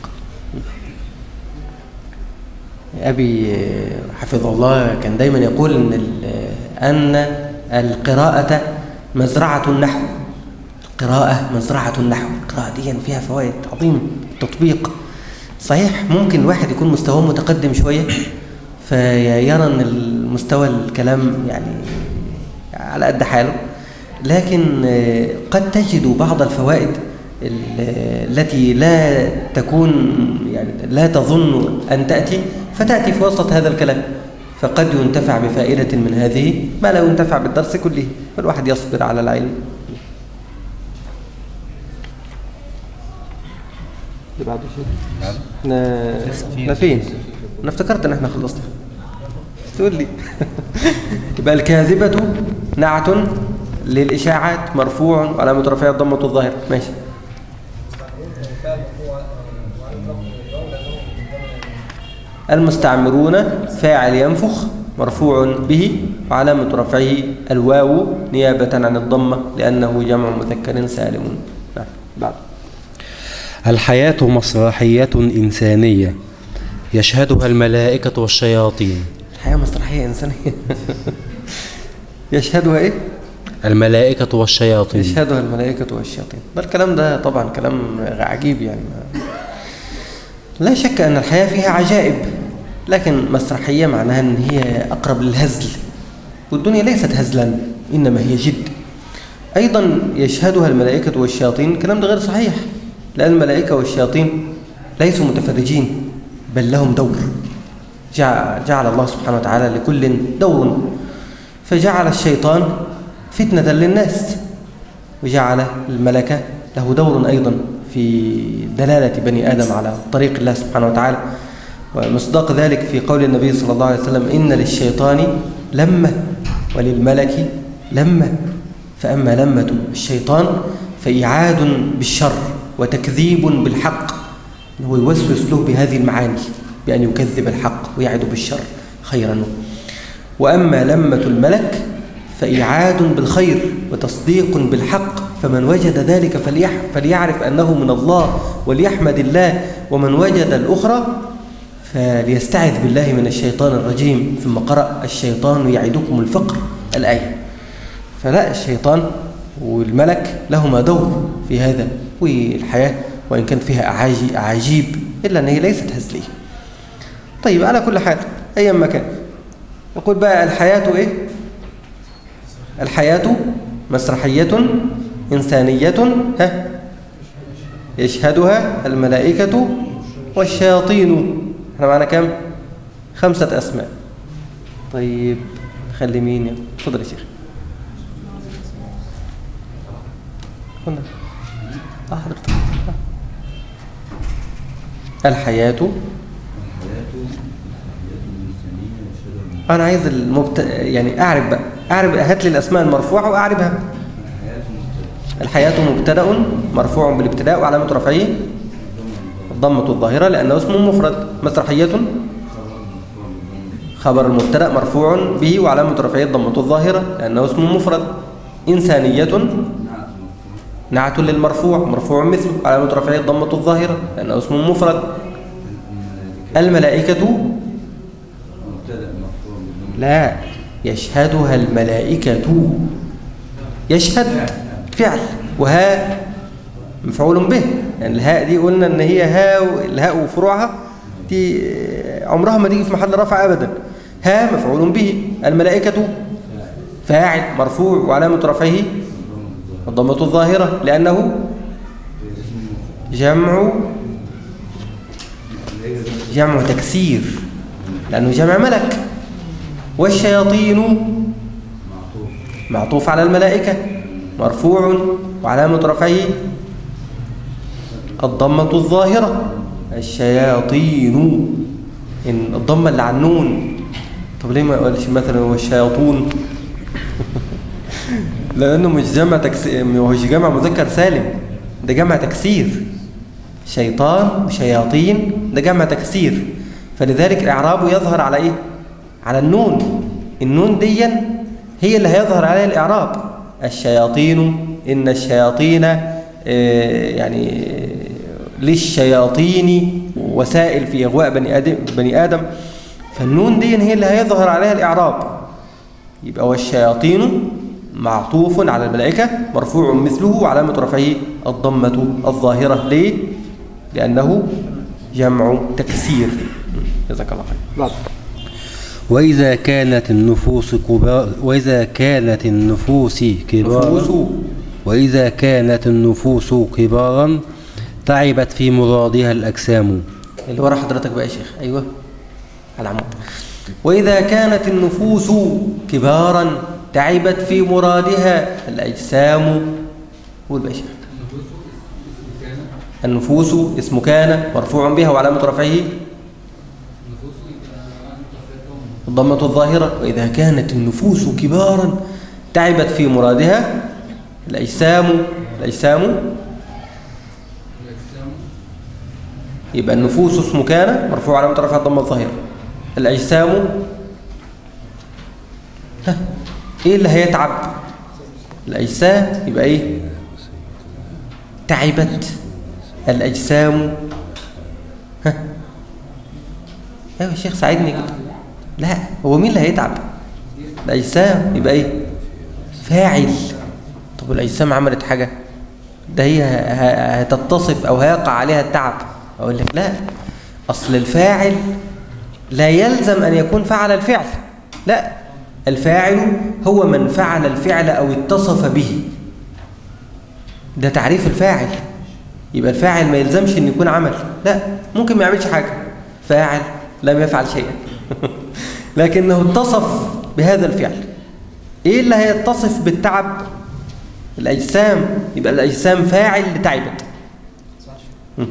أبي حفظه الله كان دايما يقول إن ال- أن القراءة مزرعة النحو القراءة مزرعة النحو القراءة دي فيها فوائد عظيمة التطبيق صحيح ممكن الواحد يكون مستواه متقدم شوية فيرى أن المستوى الكلام يعني على قد حاله لكن آه، قد تجد بعض الفوائد ال- التي لا تكون يعني لا تظن أن تأتي فتأتي في وسط هذا الكلام فقد ينتفع بفائدة من هذه ما لا ينتفع بالدرس كله فالواحد يصبر على العلم اللي بعده شيء احنا احنا فين انا افتكرت ان احنا خلصنا تقول لي يبقى الكاذبة نعت للإشاعات مرفوع وعلامة رفعه الضمة الظاهرة ماشي المستعمرون فاعل ينفخ مرفوع به وعلامة رفعه الواو نيابة عن الضمة لأنه جمع مذكر سالم نعم بعد الحياة مسرحية إنسانية يشهدها الملائكة والشياطين الحياة مسرحية إنسانية يشهدها إيه؟ الملائكة والشياطين يشهدها الملائكة والشياطين ده الكلام ده طبعا كلام عجيب يعني لا شك أن الحياة فيها عجائب لكن مسرحية معناها أن هي أقرب للهزل والدنيا ليست هزلا إنما هي جد أيضا يشهدها الملائكة والشياطين الكلام ده غير صحيح لأن الملائكة والشياطين ليسوا متفرجين بل لهم دور جعل, جعل الله سبحانه وتعالى لكل دور فجعل الشيطان فتنة للناس وجعل الملكة له دور أيضا في دلالة بني آدم على طريق الله سبحانه وتعالى ومصداق ذلك في قول النبي صلى الله عليه وسلم إن للشيطان لمة وللملك لمة فأما لمة الشيطان فإعاد بالشر وتكذيب بالحق هو يوسوس له بهذه المعاني بأن يكذب الحق ويعد بالشر خيرا وأما لمة الملك فإعاد بالخير وتصديق بالحق فمن وجد ذلك فليح فليعرف أنه من الله وليحمد الله ومن وجد الأخرى فليستعذ بالله من الشيطان الرجيم ثم قرأ الشيطان يعدكم الفقر الآية فلا الشيطان والملك لهما دور في هذا والحياة وإن كان فيها أعاجي أعاجيب إلا أن هي ليست هزلية طيب على كل حال أيا ما كان يقول بقى الحياة إيه الحياة مسرحية إنسانية ها يشهدها الملائكة والشياطين احنا معنا كام خمسة أسماء طيب خلي مين يا تفضل يا شيخ هنا اه حضرتك الحياة أنا عايز المبت... يعني أعرف بقى أعرف هات لي الأسماء المرفوعة وأعرفها الحياة مبتدأ مرفوع بالابتداء وعلامة رفعه الضمة الظاهرة لأنه اسم مفرد مسرحية خبر المبتدأ مرفوع به وعلامة رفعه الضمة الظاهرة لأنه اسم مفرد إنسانية نعت للمرفوع مرفوع مثله علامة رفعه الضمة الظاهرة لأنه اسم مفرد الملائكة لا يشهدها الملائكة يشهد فعل وها مفعول به يعني الهاء دي قلنا ان هي هاء الهاء وفروعها دي عمرها ما تيجي في محل رفع ابدا ها مفعول به الملائكة فاعل مرفوع وعلامة رفعه الضمة الظاهرة لأنه جمع جمع تكسير لأنه جمع ملك والشياطين معطوف على الملائكة مرفوع وعلامة رفعه الضمة الظاهرة الشياطين إن الضمة اللي على النون طب ليه ما قالش مثلا هو الشياطون لأنه مش جمع تكسير مش جمع مذكر سالم ده جمع تكسير شيطان وشياطين ده جمع تكسير فلذلك إعرابه يظهر على إيه؟ على النون النون دي هي اللي هيظهر عليها الإعراب الشياطين إن الشياطين يعني للشياطين وسائل في إغواء بني آدم, بني آدم فالنون دي هي اللي هيظهر عليها الإعراب يبقى والشياطين معطوف على الملائكة مرفوع مثله وعلامة رفعه الضمة الظاهرة ليه؟ لأنه جمع تكسير جزاك الله خير بعد وإذا كانت النفوس كبار وإذا كانت النفوس كبارا نفوس وإذا كانت النفوس كبارا تعبت في مرادها الأجسام اللي ورا حضرتك بقى يا شيخ أيوة على العمود وإذا كانت النفوس كبارا تعبت في مرادها الأجسام قول بقى يا شيخ النفوس اسم كان مرفوع بها وعلامة رفعه الضمة الظاهرة وإذا كانت النفوس كبارا تعبت في مرادها الأجسام الأجسام يبقى النفوس اسمه كان مرفوع على رفع الضمه الظاهره الاجسام ها ايه اللي هيتعب الاجسام يبقى ايه تعبت الاجسام ها ايوه يا شيخ ساعدني كده لا هو مين اللي هيتعب الاجسام يبقى ايه فاعل طب الاجسام عملت حاجه ده هي ه- هتتصف او هيقع عليها التعب اقول لك لا اصل الفاعل لا يلزم ان يكون فعل الفعل لا الفاعل هو من فعل الفعل او اتصف به ده تعريف الفاعل يبقى الفاعل ما يلزمش ان يكون عمل لا ممكن ما يعملش حاجه فاعل لم يفعل شيئا لكنه اتصف بهذا الفعل ايه اللي هيتصف بالتعب الاجسام يبقى الاجسام فاعل لتعبت مم.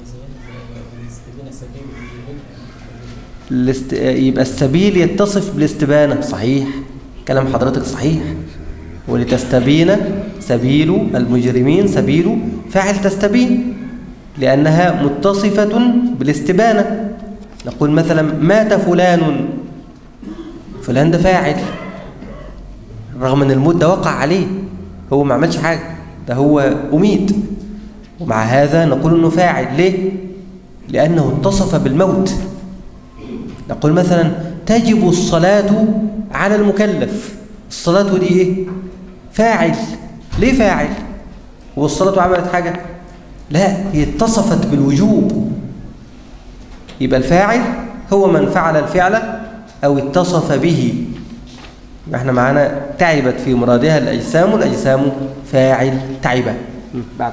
الاست... يبقى السبيل يتصف بالاستبانة صحيح كلام حضرتك صحيح ولتستبين سبيل المجرمين سبيل فاعل تستبين لأنها متصفة بالاستبانة نقول مثلا مات فلان فلان ده فاعل رغم ان الموت ده وقع عليه هو ما عملش حاجة ده هو أميت ومع هذا نقول انه فاعل ليه؟ لأنه اتصف بالموت نقول مثلا تجب الصلاة على المكلف الصلاة دي ايه فاعل ليه فاعل والصلاة عملت حاجة لا هي اتصفت بالوجوب يبقى الفاعل هو من فعل الفعل أو اتصف به يبقى احنا معانا تعبت في مرادها الأجسام الأجسام فاعل تعبة بعد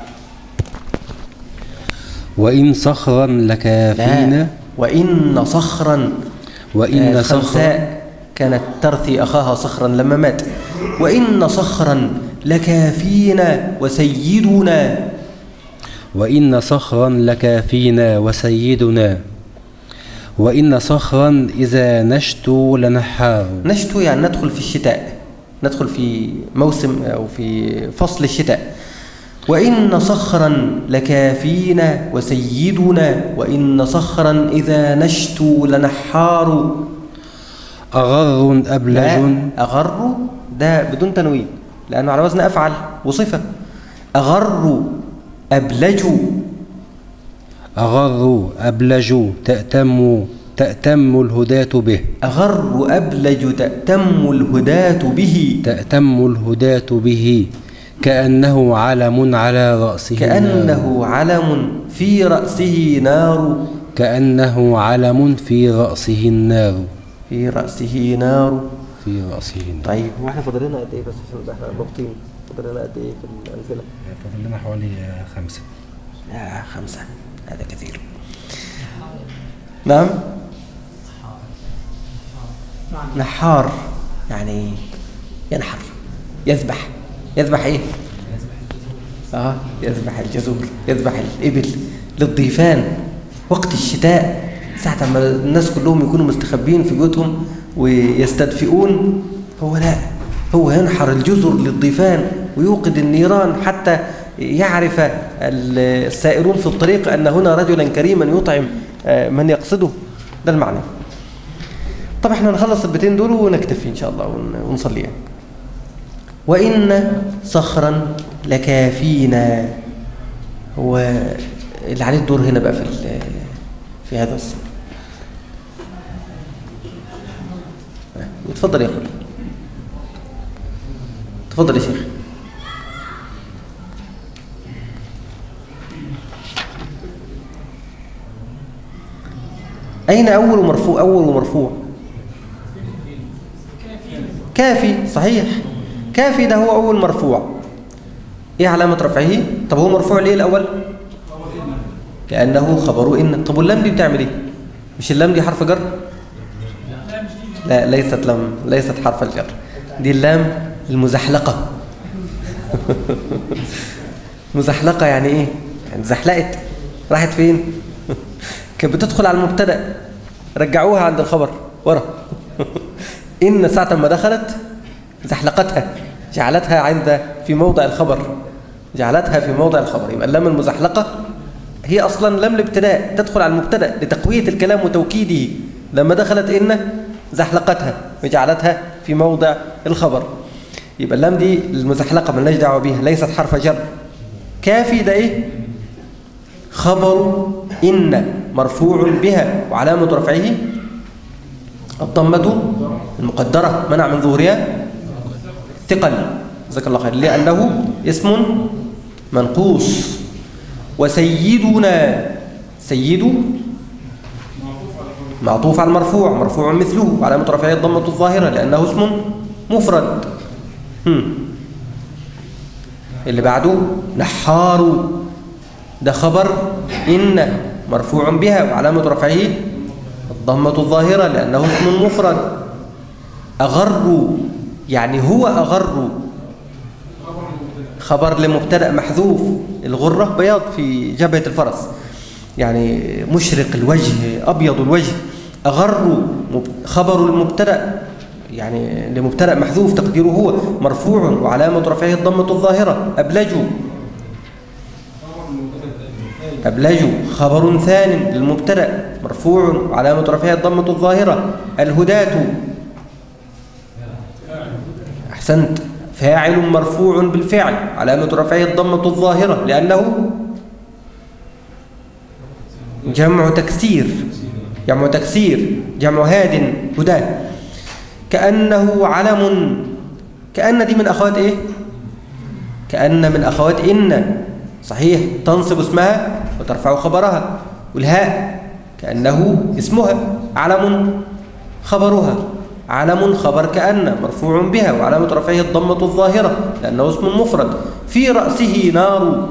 وإن صخرا لكافينا لا وإن صخرا وإن آه، صخرا خنساء كانت ترثي أخاها صخرا لما مات وإن صخرا لكافينا وسيدنا وإن صخرا لكافينا وسيدنا وإن صخرا إذا نشت لنحار نشتو يعني ندخل في الشتاء ندخل في موسم أو في فصل الشتاء وإن صخرا لكافينا وسيدنا وإن صخرا إذا نشتو لنحار أغر أبلج لا أغر ده بدون تنوين لأنه على وزن أفعل وصفة أغر أبلج أغر أبلج تأتم تأتم الهداة به أغر أبلج تأتم الهداة به تأتم الهداة به كأنه علم على رأسه نار. كأنه علم في رأسه نار كأنه علم في رأسه النار في رأسه نار في رأسه النار طيب هو احنا فاضل لنا قد ايه بس عشان نبقى احنا ضابطين فاضل لنا قد ايه في الأمثلة؟ فاضل لنا حوالي خمسة آه خمسة هذا كثير نعم نحار يعني ينحر يذبح يذبح ايه اه يذبح الجزور يذبح الابل للضيفان وقت الشتاء ساعة ما الناس كلهم يكونوا مستخبين في بيوتهم ويستدفئون هو لا هو ينحر الجزر للضيفان ويوقد النيران حتى يعرف السائرون في الطريق أن هنا رجلا كريما يطعم آه، من يقصده ده المعنى طب احنا نخلص البيتين دول ونكتفي ان شاء الله ون- ونصلي يعني. وإن صخرا لكافينا هو اللي عليه الدور هنا بقى في ال- في هذا الصف اتفضل يا اخوي اتفضل يا شيخ أين أول مرفوع أول مرفوع كافي صحيح كافي ده هو أول مرفوع إيه علامة رفعه طب هو مرفوع ليه الأول لأنه خبر إن طب واللام دي بتعمل إيه مش اللام دي حرف جر لا ليست لام ليست حرف الجر دي اللام المزحلقة مزحلقة يعني إيه يعني زحلقت راحت فين كانت بتدخل على المبتدأ رجعوها عند الخبر ورا إن ساعة ما دخلت زحلقتها جعلتها عند في موضع الخبر جعلتها في موضع الخبر يبقى اللام المزحلقة هي أصلا لام الابتداء تدخل على المبتدأ لتقوية الكلام وتوكيده لما دخلت إن زحلقتها وجعلتها في موضع الخبر يبقى اللام دي المزحلقة ملناش دعوة بيها ليست حرف جر كافي ده إيه خبر إن مرفوع بها وعلامة رفعه الضمة المقدرة منع من ظهورها ثقل جزاك الله خير لأنه اسم منقوص وسيدنا سيد معطوف على المرفوع مرفوع مثله وعلامة رفعه الضمة الظاهرة لأنه اسم مفرد هم. اللي بعده نحار ده خبر إن مرفوع بها وعلامة رفعه الضمة الظاهرة لأنه اسم مفرد أغر يعني هو أغر خبر لمبتدأ محذوف الغرة بياض في جبهة الفرس يعني مشرق الوجه أبيض الوجه أغر مب- خبر المبتدأ يعني لمبتدأ محذوف تقديره هو مرفوع وعلامة رفعه الضمة الظاهرة أبلجوا أبلجوا خبر ثان للمبتدأ مرفوع وعلامة رفعه الضمة الظاهرة الهداة أحسنت فاعل مرفوع بالفعل علامة رفعه الضمة الظاهرة لأنه جمع تكسير جمع تكسير جمع هاد هداه كأنه علم كأن دي من أخوات إيه؟ كأن من أخوات إن صحيح تنصب اسمها وترفع خبرها والهاء كأنه اسمها علم خبرها علم خبر كأن مرفوع بها وعلامة رفعه الضمة الظاهرة لأنه اسم مفرد في رأسه نار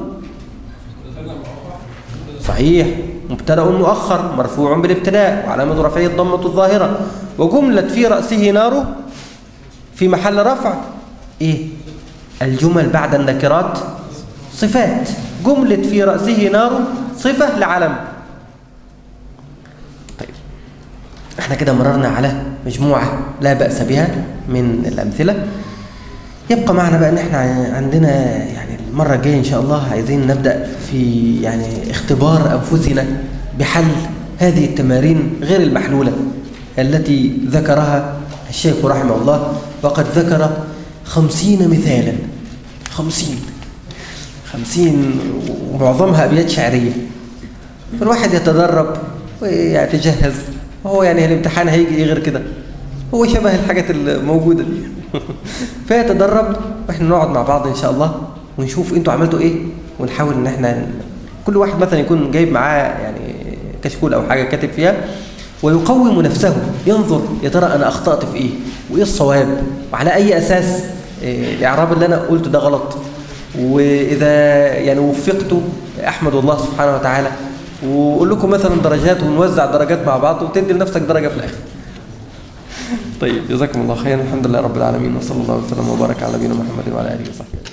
صحيح مبتدأ مؤخر مرفوع بالابتداء وعلامة رفعه الضمة الظاهرة وجملة في رأسه نار في محل رفع إيه الجمل بعد النكرات صفات جملة في رأسه نار صفة لعلم طيب احنا كده مررنا على مجموعة لا بأس بها من الأمثلة يبقى معنا بقى ان احنا عندنا يعني المرة الجاية ان شاء الله عايزين نبدأ في يعني اختبار انفسنا بحل هذه التمارين غير المحلولة التي ذكرها الشيخ رحمه الله وقد ذكر خمسين مثالا خمسين خمسين ومعظمها أبيات شعرية فالواحد يتدرب ويتجهز وهو يعني الامتحان هيجي إيه غير كده هو شبه الحاجات الموجودة دي فيتدرب واحنا نقعد مع بعض ان شاء الله ونشوف انتوا عملتوا ايه ونحاول ان احنا كل واحد مثلا يكون جايب معاه يعني كشكول او حاجه كاتب فيها ويقوم نفسه ينظر يا ترى انا اخطات في ايه وايه الصواب وعلى اي اساس إيه الاعراب اللي انا قلته ده غلط واذا يعني وفقت احمد الله سبحانه وتعالى واقول لكم مثلا درجات ونوزع درجات مع بعض وتدي لنفسك درجه في الاخر طيب جزاكم الله خيرا الحمد لله رب العالمين وصلى الله وسلم وبارك على نبينا محمد وعلى اله وصحبه